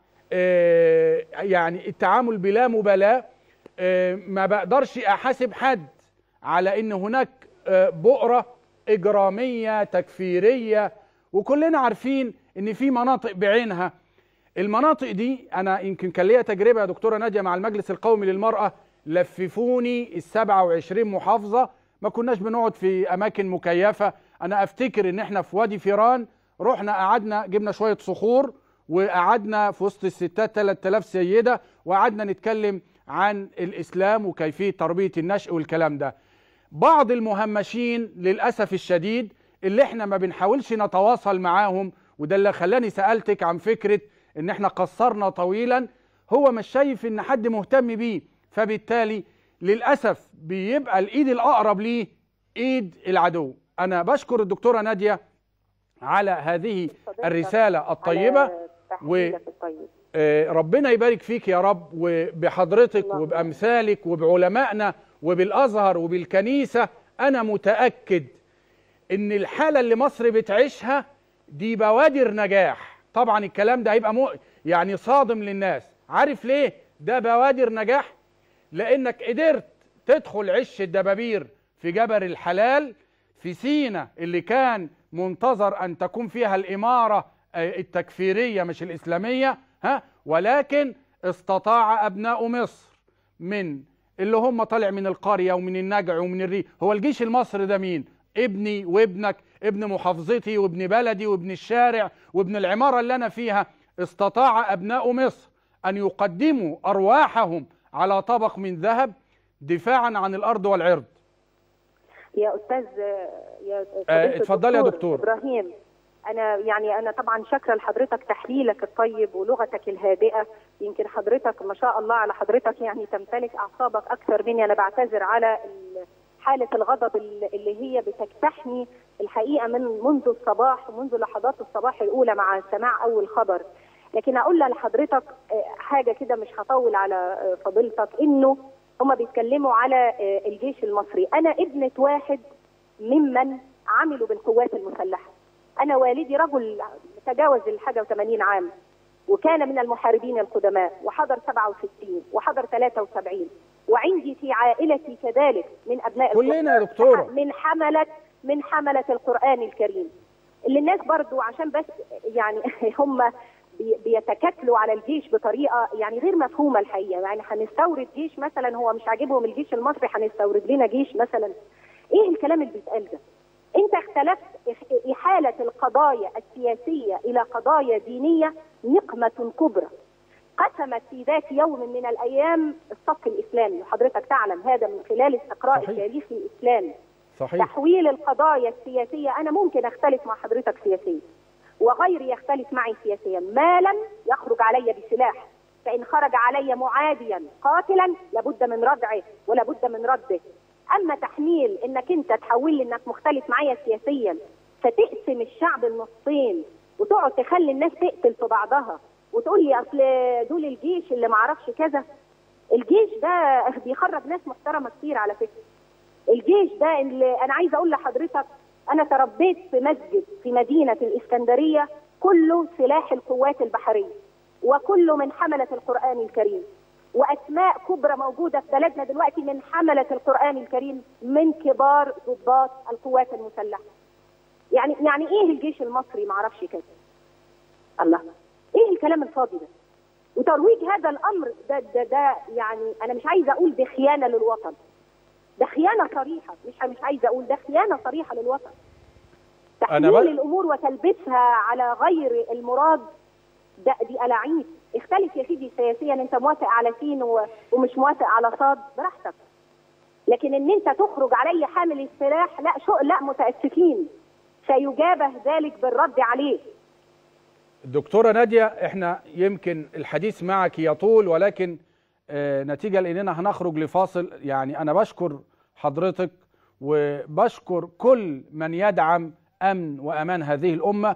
آه، يعني التعامل بلا مبالاه آه، ما بقدرش احاسب حد على ان هناك آه، بؤره اجراميه تكفيريه وكلنا عارفين ان في مناطق بعينها المناطق دي انا يمكن كان ليا تجربه يا دكتوره ناديه مع المجلس القومي للمراه لففوني ال 27 محافظه ما كناش بنقعد في اماكن مكيفه انا افتكر ان احنا في وادي فيران رحنا قعدنا جبنا شويه صخور وقعدنا في وسط الستات 3000 سيده وقعدنا نتكلم عن الاسلام وكيفيه تربيه النشء والكلام ده بعض المهمشين للاسف الشديد اللي احنا ما بنحاولش نتواصل معاهم وده اللي خلاني سالتك عن فكره ان احنا قصرنا طويلا هو مش شايف ان حد مهتم بيه فبالتالي للاسف بيبقى الايد الاقرب ليه ايد العدو انا بشكر الدكتوره ناديه على هذه الرساله الطيبه على تحليلك الطيب آه، ربنا يبارك فيك يا رب وبحضرتك اللهم وبأمثالك وبعلمائنا وبالأزهر وبالكنيسة أنا متأكد إن الحالة اللي مصر بتعيشها دي بوادر نجاح طبعا الكلام ده هيبقى مو يعني صادم للناس عارف ليه ده بوادر نجاح لأنك قدرت تدخل عش الدبابير في جبل الحلال في سينا اللي كان منتظر أن تكون فيها الإمارة آه، التكفيرية مش الإسلامية ها ولكن استطاع أبناء مصر من اللي هم طالع من القرية ومن النجع ومن الريف هو الجيش المصري ده مين ابني وابنك ابن محافظتي وابن بلدي وابن الشارع وابن العمارة اللي أنا فيها استطاع أبناء مصر أن يقدموا أرواحهم على طبق من ذهب دفاعا عن الأرض والعرض يا استاذ يا آه، فضيلة اتفضلي يا الدكتور دكتور. ابراهيم انا يعني انا طبعا شاكره لحضرتك تحليلك الطيب ولغتك الهادئه يمكن حضرتك ما شاء الله على حضرتك يعني تمتلك اعصابك اكثر مني انا بعتذر على ال- حاله الغضب ال- اللي هي بتجتاحني الحقيقه من منذ الصباح ومنذ لحظات الصباح الاولى مع سماع اول خبر لكن اقول لحضرتك آه، حاجه كده مش هطول على آه، فضيلتك انه هما بيتكلموا على آه، الجيش المصري انا ابنه واحد ممن عملوا بالقوات المسلحه انا والدي رجل تجاوز الحاجه و80 عام وكان من المحاربين القدماء وحضر 67 وحضر 73 وعندي في عائلتي كذلك من ابناء كلنا يا القرآن. دكتورة. من حمله من حمله القران الكريم اللي الناس برضو عشان بس يعني هم بي- بيتكتلوا على الجيش بطريقه يعني غير مفهومه الحقيقه يعني هنستورد جيش مثلا هو مش عاجبهم الجيش المصري هنستورد لنا جيش مثلا ايه الكلام اللي بيتقال ده انت اختلفت إح- احاله القضايا السياسيه الى قضايا دينيه نقمه كبرى قسمت في ذات يوم من الايام الصف الاسلامي وحضرتك تعلم هذا من خلال استقراء صحيح. التاريخ الاسلامي صحيح تحويل القضايا السياسية أنا ممكن أختلف مع حضرتك سياسيا وغيري يختلف معي سياسيا ما لم يخرج علي بسلاح فإن خرج علي معاديا قاتلا لابد من ردعه ولابد من رده أما تحميل إنك أنت تحول لي إنك مختلف معايا سياسيا فتقسم الشعب النصين وتقعد تخلي الناس تقتل في بعضها وتقول لي أصل دول الجيش اللي معرفش كذا الجيش ده بيخرج ناس محترمة كتير على فكرة الجيش ده اللي انا عايزه اقول لحضرتك انا تربيت في مسجد في مدينه الاسكندريه كله سلاح القوات البحريه وكله من حمله القران الكريم واسماء كبرى موجوده في بلدنا دلوقتي من حمله القران الكريم من كبار ضباط القوات المسلحه يعني يعني ايه الجيش المصري معرفش كده الله ايه الكلام الفاضي ده وترويج هذا الامر ده ده ده يعني انا مش عايزه اقول دي خيانه للوطن ده خيانه صريحه مش مش عايزه اقول ده خيانه صريحه للوطن تحميل بق- الامور وتلبسها على غير المراد ده دي الاعيب اختلف يا سيدي سياسيا انت موافق على سين و- ومش موافق على صاد براحتك لكن ان انت تخرج علي حامل السلاح لا شو لا متاسفين سيجابه ذلك بالرد عليه دكتورة نادية احنا يمكن الحديث معك يطول ولكن آه، نتيجة لأننا هنخرج لفاصل يعني أنا بشكر حضرتك وبشكر كل من يدعم أمن وأمان هذه الأمة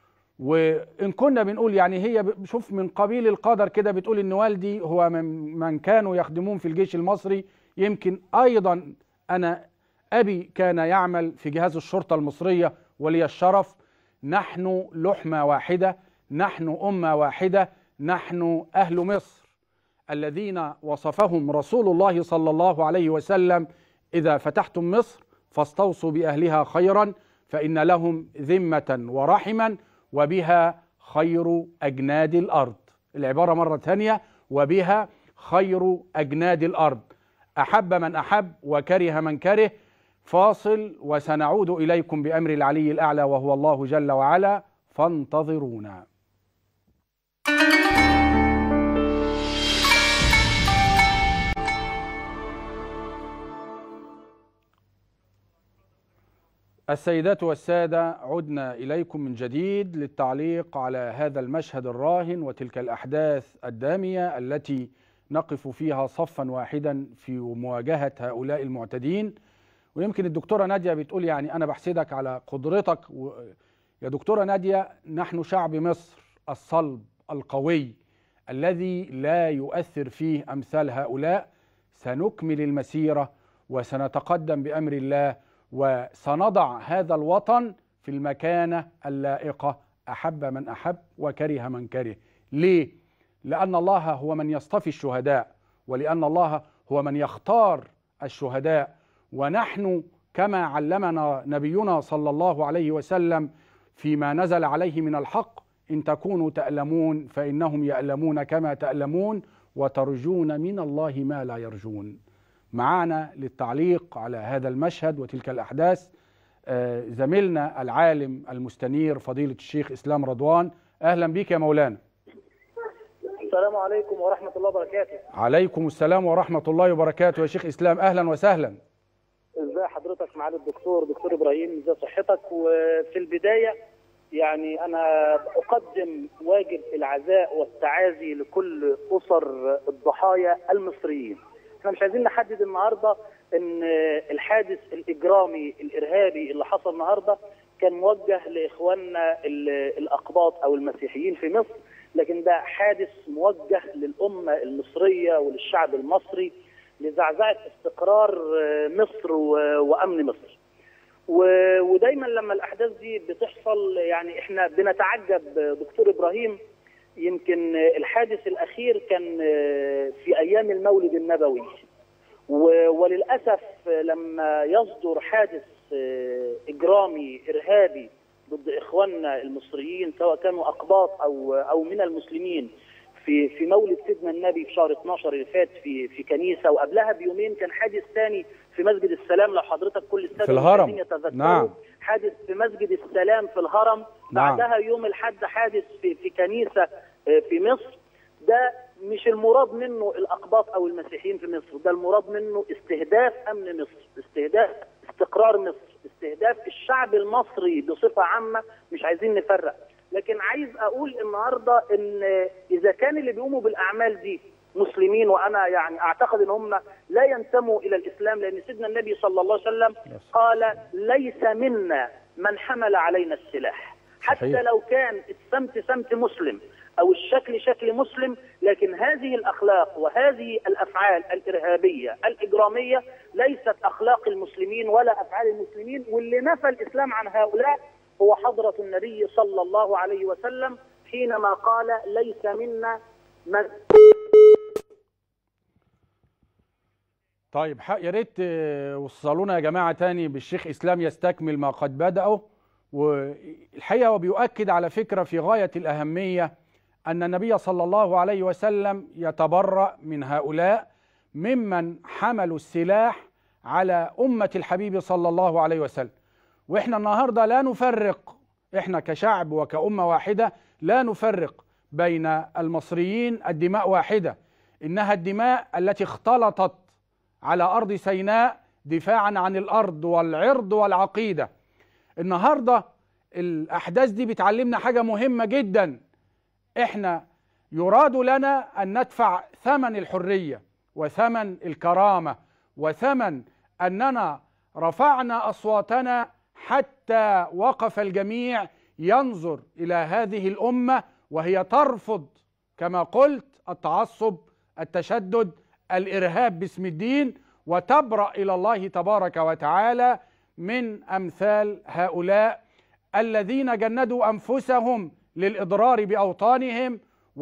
وإن كنا بنقول يعني هي ب- شوف من قبيل القدر كده بتقول إن والدي هو من, من كانوا يخدمون في الجيش المصري يمكن أيضا أنا أبي كان يعمل في جهاز الشرطة المصرية ولي الشرف نحن لحمة واحدة نحن أمة واحدة نحن أهل مصر الذين وصفهم رسول الله صلى الله عليه وسلم إذا فتحتم مصر فاستوصوا بأهلها خيرا فإن لهم ذمة ورحما وبها خير أجناد الأرض العبارة مرة ثانية وبها خير أجناد الأرض أحب من أحب وكره من كره فاصل وسنعود إليكم بأمر العلي الأعلى وهو الله جل وعلا فانتظرونا السيدات والسادة عدنا إليكم من جديد للتعليق على هذا المشهد الراهن وتلك الأحداث الدامية التي نقف فيها صفا واحدا في مواجهة هؤلاء المعتدين ويمكن الدكتورة نادية بتقول يعني أنا بحسدك على قدرتك و... يا دكتورة نادية نحن شعب مصر الصلب القوي الذي لا يؤثر فيه أمثال هؤلاء سنكمل المسيرة وسنتقدم بأمر الله وسنضع هذا الوطن في المكانة اللائقة أحب من أحب وكره من كره ليه؟ لأن الله هو من يصطفي الشهداء ولأن الله هو من يختار الشهداء ونحن كما علمنا نبينا صلى الله عليه وسلم فيما نزل عليه من الحق إن تكونوا تألمون فإنهم يألمون كما تألمون وترجون من الله ما لا يرجون معنا للتعليق على هذا المشهد وتلك الأحداث آه، زميلنا العالم المستنير فضيلة الشيخ إسلام رضوان أهلا بك يا مولانا السلام عليكم ورحمة الله وبركاته عليكم السلام ورحمة الله وبركاته يا شيخ إسلام أهلا وسهلا ازاي حضرتك معالي الدكتور دكتور ابراهيم ازاي صحتك وفي البداية يعني انا اقدم واجب العزاء والتعازي لكل اسر الضحايا المصريين احنا مش عايزين نحدد النهارده ان الحادث الاجرامي الارهابي اللي حصل النهارده كان موجه لاخواننا ال- الاقباط او المسيحيين في مصر لكن ده حادث موجه للامه المصريه وللشعب المصري لزعزعه استقرار آه، مصر و- وامن مصر. و- ودايما لما الاحداث دي بتحصل يعني احنا بنتعجب آه، دكتور ابراهيم يمكن آه، الحادث الاخير كان آه، في ايام المولد النبوي و- وللاسف آه، لما يصدر حادث آه، اجرامي ارهابي ضد اخواننا المصريين سواء كانوا اقباط او او من المسلمين في في مولد سيدنا النبي في شهر 12 اللي فات في في كنيسه وقبلها بيومين كان حادث ثاني في مسجد السلام لو حضرتك كل الساده في الهرم. المشاهدين يتذكروا نعم. حادث في مسجد السلام في الهرم نعم. بعدها يوم الحد حادث في في كنيسه آه، في مصر ده مش المراد منه الاقباط او المسيحيين في مصر ده المراد منه استهداف امن مصر استهداف استقرار مصر استهداف الشعب المصري بصفه عامه مش عايزين نفرق لكن عايز اقول النهارده ان اذا كان اللي بيقوموا بالاعمال دي مسلمين وانا يعني اعتقد ان هم لا ينتموا الى الاسلام لان سيدنا النبي صلى الله عليه وسلم قال ليس منا من حمل علينا السلاح حتى صحيح. لو كان السمت سمت مسلم او الشكل شكل مسلم لكن هذه الاخلاق وهذه الافعال الارهابيه الاجراميه ليست اخلاق المسلمين ولا افعال المسلمين واللي نفى الاسلام عن هؤلاء هو حضره النبي صلى الله عليه وسلم حينما قال ليس منا من طيب ح- يا ريت آه، وصلونا يا جماعة تاني بالشيخ إسلام يستكمل ما قد بدأه والحقيقة هو بيؤكد على فكرة في غاية الأهمية أن النبي صلى الله عليه وسلم يتبرأ من هؤلاء ممن حملوا السلاح على أمة الحبيب صلى الله عليه وسلم وإحنا النهاردة لا نفرق إحنا كشعب وكأمة واحدة لا نفرق بين المصريين الدماء واحدة إنها الدماء التي اختلطت على أرض سيناء دفاعا عن الأرض والعرض والعقيدة النهاردة الأحداث دي بتعلمنا حاجة مهمة جدا إحنا يراد لنا أن ندفع ثمن الحرية وثمن الكرامة وثمن أننا رفعنا أصواتنا حتى وقف الجميع ينظر إلى هذه الأمة وهي ترفض كما قلت التعصب التشدد الارهاب باسم الدين وتبرا الى الله تبارك وتعالى من امثال هؤلاء الذين جندوا انفسهم للاضرار باوطانهم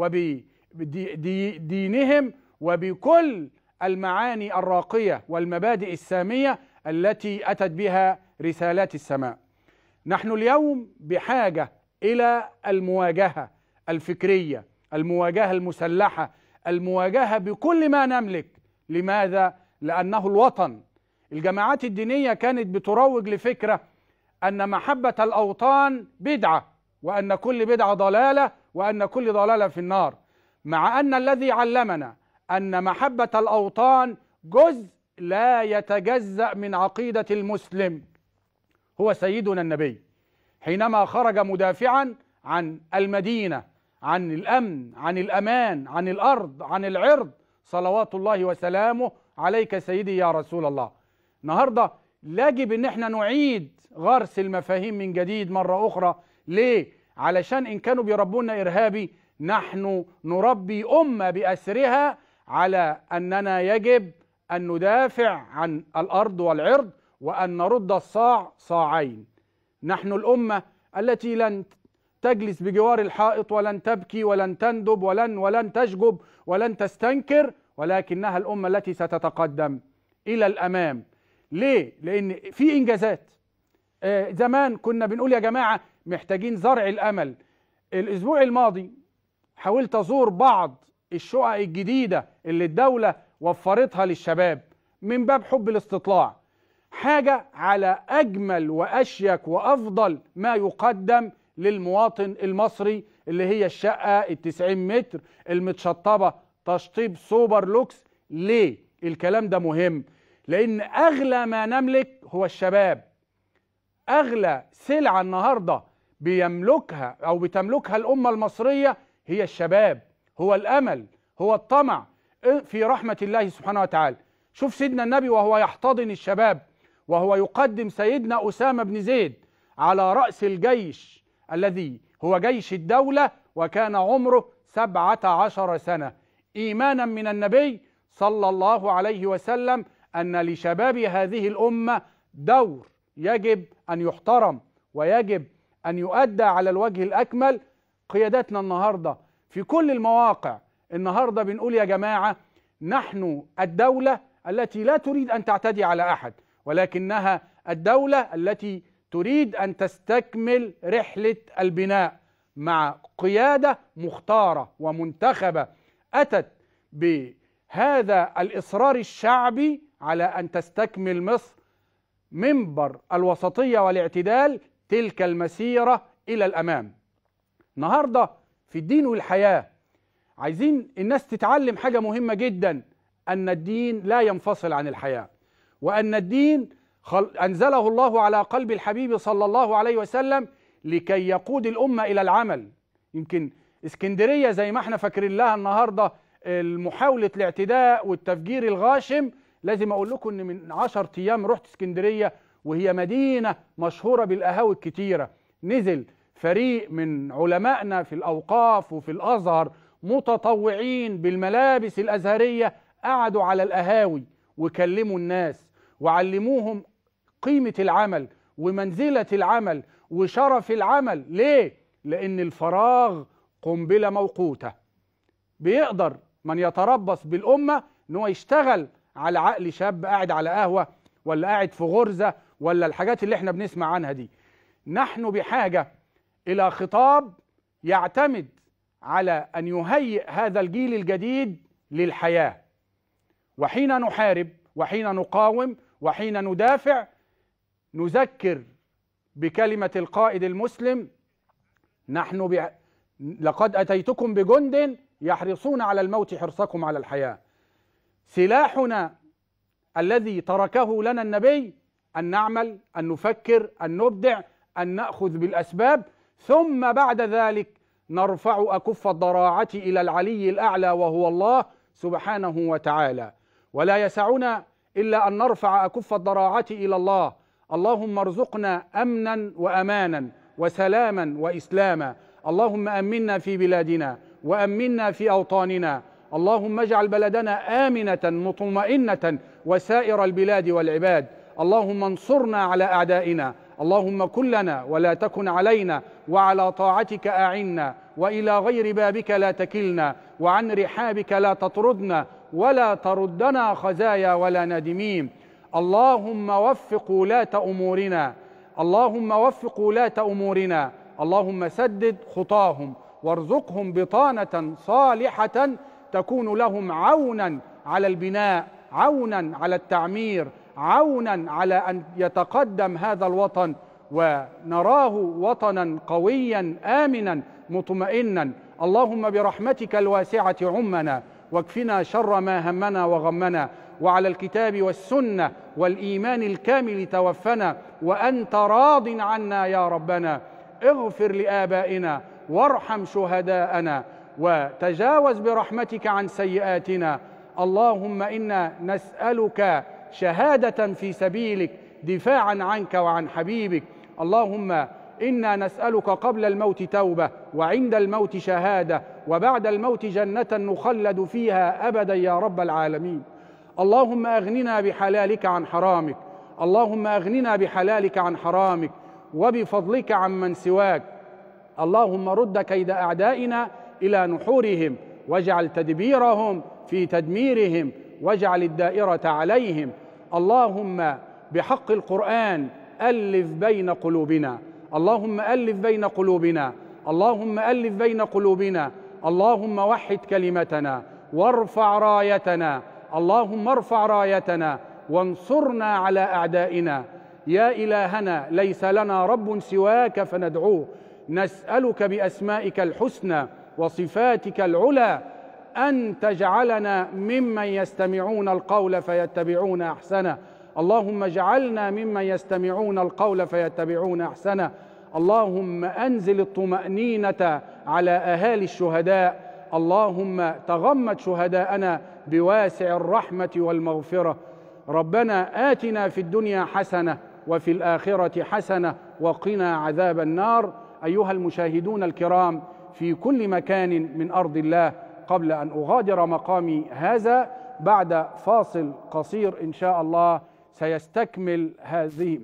وبدينهم وبكل المعاني الراقيه والمبادئ الساميه التي اتت بها رسالات السماء. نحن اليوم بحاجه الى المواجهه الفكريه، المواجهه المسلحه، المواجهه بكل ما نملك، لماذا؟ لانه الوطن. الجماعات الدينيه كانت بتروج لفكره ان محبه الاوطان بدعه، وان كل بدعه ضلاله، وان كل ضلاله في النار. مع ان الذي علمنا ان محبه الاوطان جزء لا يتجزا من عقيده المسلم. هو سيدنا النبي حينما خرج مدافعا عن المدينة عن الأمن عن الأمان عن الأرض عن العرض صلوات الله وسلامه عليك سيدي يا رسول الله النهاردة يجب ان احنا نعيد غرس المفاهيم من جديد مرة أخرى ليه؟ علشان إن كانوا بيربونا إرهابي نحن نربي أمة بأسرها على أننا يجب أن ندافع عن الأرض والعرض وأن نرد الصاع صاعين نحن الأمة التي لن تجلس بجوار الحائط ولن تبكي ولن تندب ولن ولن تشجب ولن تستنكر ولكنها الأمة التي ستتقدم إلى الأمام ليه؟ لأن في إنجازات آه زمان كنا بنقول يا جماعة محتاجين زرع الأمل الأسبوع الماضي حاولت أزور بعض الشقق الجديدة اللي الدولة وفرتها للشباب من باب حب الاستطلاع حاجة على أجمل وأشيك وأفضل ما يقدم للمواطن المصري اللي هي الشقة التسعين متر المتشطبة تشطيب سوبر لوكس ليه؟ الكلام ده مهم لأن أغلى ما نملك هو الشباب أغلى سلعة النهاردة بيملكها أو بتملكها الأمة المصرية هي الشباب هو الأمل هو الطمع في رحمة الله سبحانه وتعالى شوف سيدنا النبي وهو يحتضن الشباب وهو يقدم سيدنا أسامة بن زيد على رأس الجيش الذي هو جيش الدولة وكان عمره سبعة عشر سنة إيمانا من النبي صلى الله عليه وسلم أن لشباب هذه الأمة دور يجب أن يحترم ويجب أن يؤدى على الوجه الأكمل قياداتنا النهاردة في كل المواقع النهاردة بنقول يا جماعة نحن الدولة التي لا تريد أن تعتدي على أحد ولكنها الدولة التي تريد أن تستكمل رحلة البناء مع قيادة مختارة ومنتخبة أتت بهذا الإصرار الشعبي على أن تستكمل مصر منبر الوسطية والاعتدال تلك المسيرة إلى الأمام النهاردة في الدين والحياة عايزين الناس تتعلم حاجة مهمة جدا أن الدين لا ينفصل عن الحياة وأن الدين أنزله الله على قلب الحبيب صلى الله عليه وسلم لكي يقود الأمة إلى العمل يمكن اسكندرية زي ما احنا فاكرين لها النهاردة محاولة الاعتداء والتفجير الغاشم لازم أقول لكم أن من عشر أيام رحت اسكندرية وهي مدينة مشهورة بالقهاوي الكتيرة نزل فريق من علمائنا في الأوقاف وفي الأزهر متطوعين بالملابس الأزهرية قعدوا على القهاوي وكلموا الناس وعلموهم قيمة العمل ومنزلة العمل وشرف العمل ليه؟ لأن الفراغ قنبلة موقوتة بيقدر من يتربص بالأمة ان هو يشتغل على عقل شاب قاعد على قهوة ولا قاعد في غرزة ولا الحاجات اللي احنا بنسمع عنها دي نحن بحاجة إلى خطاب يعتمد على أن يهيئ هذا الجيل الجديد للحياة وحين نحارب وحين نقاوم وحين ندافع نذكر بكلمة القائد المسلم نحن ب... لقد أتيتكم بجند يحرصون على الموت حرصكم على الحياة سلاحنا الذي تركه لنا النبي أن نعمل أن نفكر أن نبدع أن نأخذ بالأسباب ثم بعد ذلك نرفع أكف الضراعة إلى العلي الأعلى وهو الله سبحانه وتعالى ولا يسعنا إلا أن نرفع أكف الضراعة إلى الله اللهم ارزقنا أمنا وأمانا وسلاما وإسلاما اللهم أمنا في بلادنا وأمنا في أوطاننا اللهم اجعل بلدنا آمنة مطمئنة وسائر البلاد والعباد اللهم انصرنا على أعدائنا اللهم كن لنا ولا تكن علينا وعلى طاعتك أعنا وإلى غير بابك لا تكلنا وعن رحابك لا تطردنا ولا تردنا خزايا ولا نادمين اللهم وفق ولاة أمورنا اللهم وفق ولاة أمورنا اللهم سدد خطاهم وارزقهم بطانة صالحة تكون لهم عونا على البناء عونا على التعمير عونا على أن يتقدم هذا الوطن ونراه وطنا قويا آمنا مطمئنا اللهم برحمتك الواسعة عمنا واكفنا شر ما همنا وغمنا وعلى الكتاب والسنة والإيمان الكامل توفنا وأنت راض عنا يا ربنا اغفر لآبائنا وارحم شهداءنا وتجاوز برحمتك عن سيئاتنا اللهم إنا نسألك شهادة في سبيلك دفاعا عنك وعن حبيبك اللهم إنا نسألك قبل الموت توبة وعند الموت شهادة وبعد الموت جنة نخلد فيها أبدا يا رب العالمين اللهم أغننا بحلالك عن حرامك اللهم أغننا بحلالك عن حرامك وبفضلك عمن سواك اللهم رد كيد أعدائنا إلى نحورهم واجعل تدبيرهم في تدميرهم واجعل الدائرة عليهم اللهم بحق القرآن ألف بين قلوبنا اللهم ألف بين قلوبنا اللهم ألف بين قلوبنا اللهم وحد كلمتنا وارفع رايتنا اللهم ارفع رايتنا وانصرنا على أعدائنا يا إلهنا ليس لنا رب سواك فندعوه نسألك بأسمائك الحسنى وصفاتك العلى أن تجعلنا ممن يستمعون القول فيتبعون أحسنه اللهم اجعلنا ممن يستمعون القول فيتبعون أحسنه اللهم أنزل الطمأنينة على أهالي الشهداء اللهم تغمد شهداءنا بواسع الرحمة والمغفرة ربنا آتنا في الدنيا حسنة وفي الآخرة حسنة وقنا عذاب النار أيها المشاهدون الكرام في كل مكان من أرض الله قبل أن أغادر مقامي هذا بعد فاصل قصير إن شاء الله سيستكمل هذه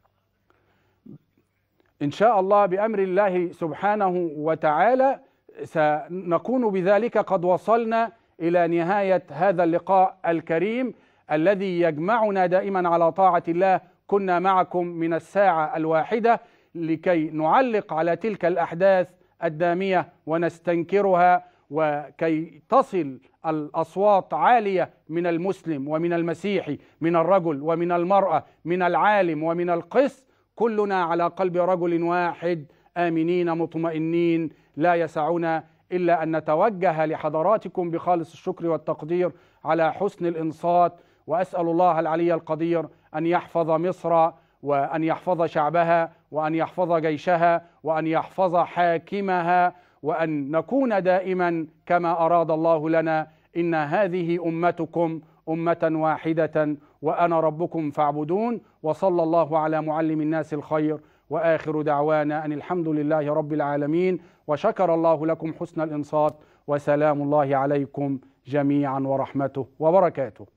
إن شاء الله بأمر الله سبحانه وتعالى سنكون بذلك قد وصلنا إلى نهاية هذا اللقاء الكريم الذي يجمعنا دائما على طاعة الله كنا معكم من الساعة الواحدة لكي نعلق على تلك الأحداث الدامية ونستنكرها وكي تصل الأصوات عالية من المسلم ومن المسيحي من الرجل ومن المرأة من العالم ومن القس كلنا على قلب رجل واحد آمنين مطمئنين لا يسعنا إلا أن نتوجه لحضراتكم بخالص الشكر والتقدير على حسن الإنصات وأسأل الله العلي القدير أن يحفظ مصر وأن يحفظ شعبها وأن يحفظ جيشها وأن يحفظ حاكمها وأن نكون دائما كما أراد الله لنا إن هذه أمتكم أمة واحدة وأنا ربكم فاعبدون وصلى الله على معلم الناس الخير وآخر دعوانا أن الحمد لله رب العالمين وشكر الله لكم حسن الإنصات وسلام الله عليكم جميعا ورحمته وبركاته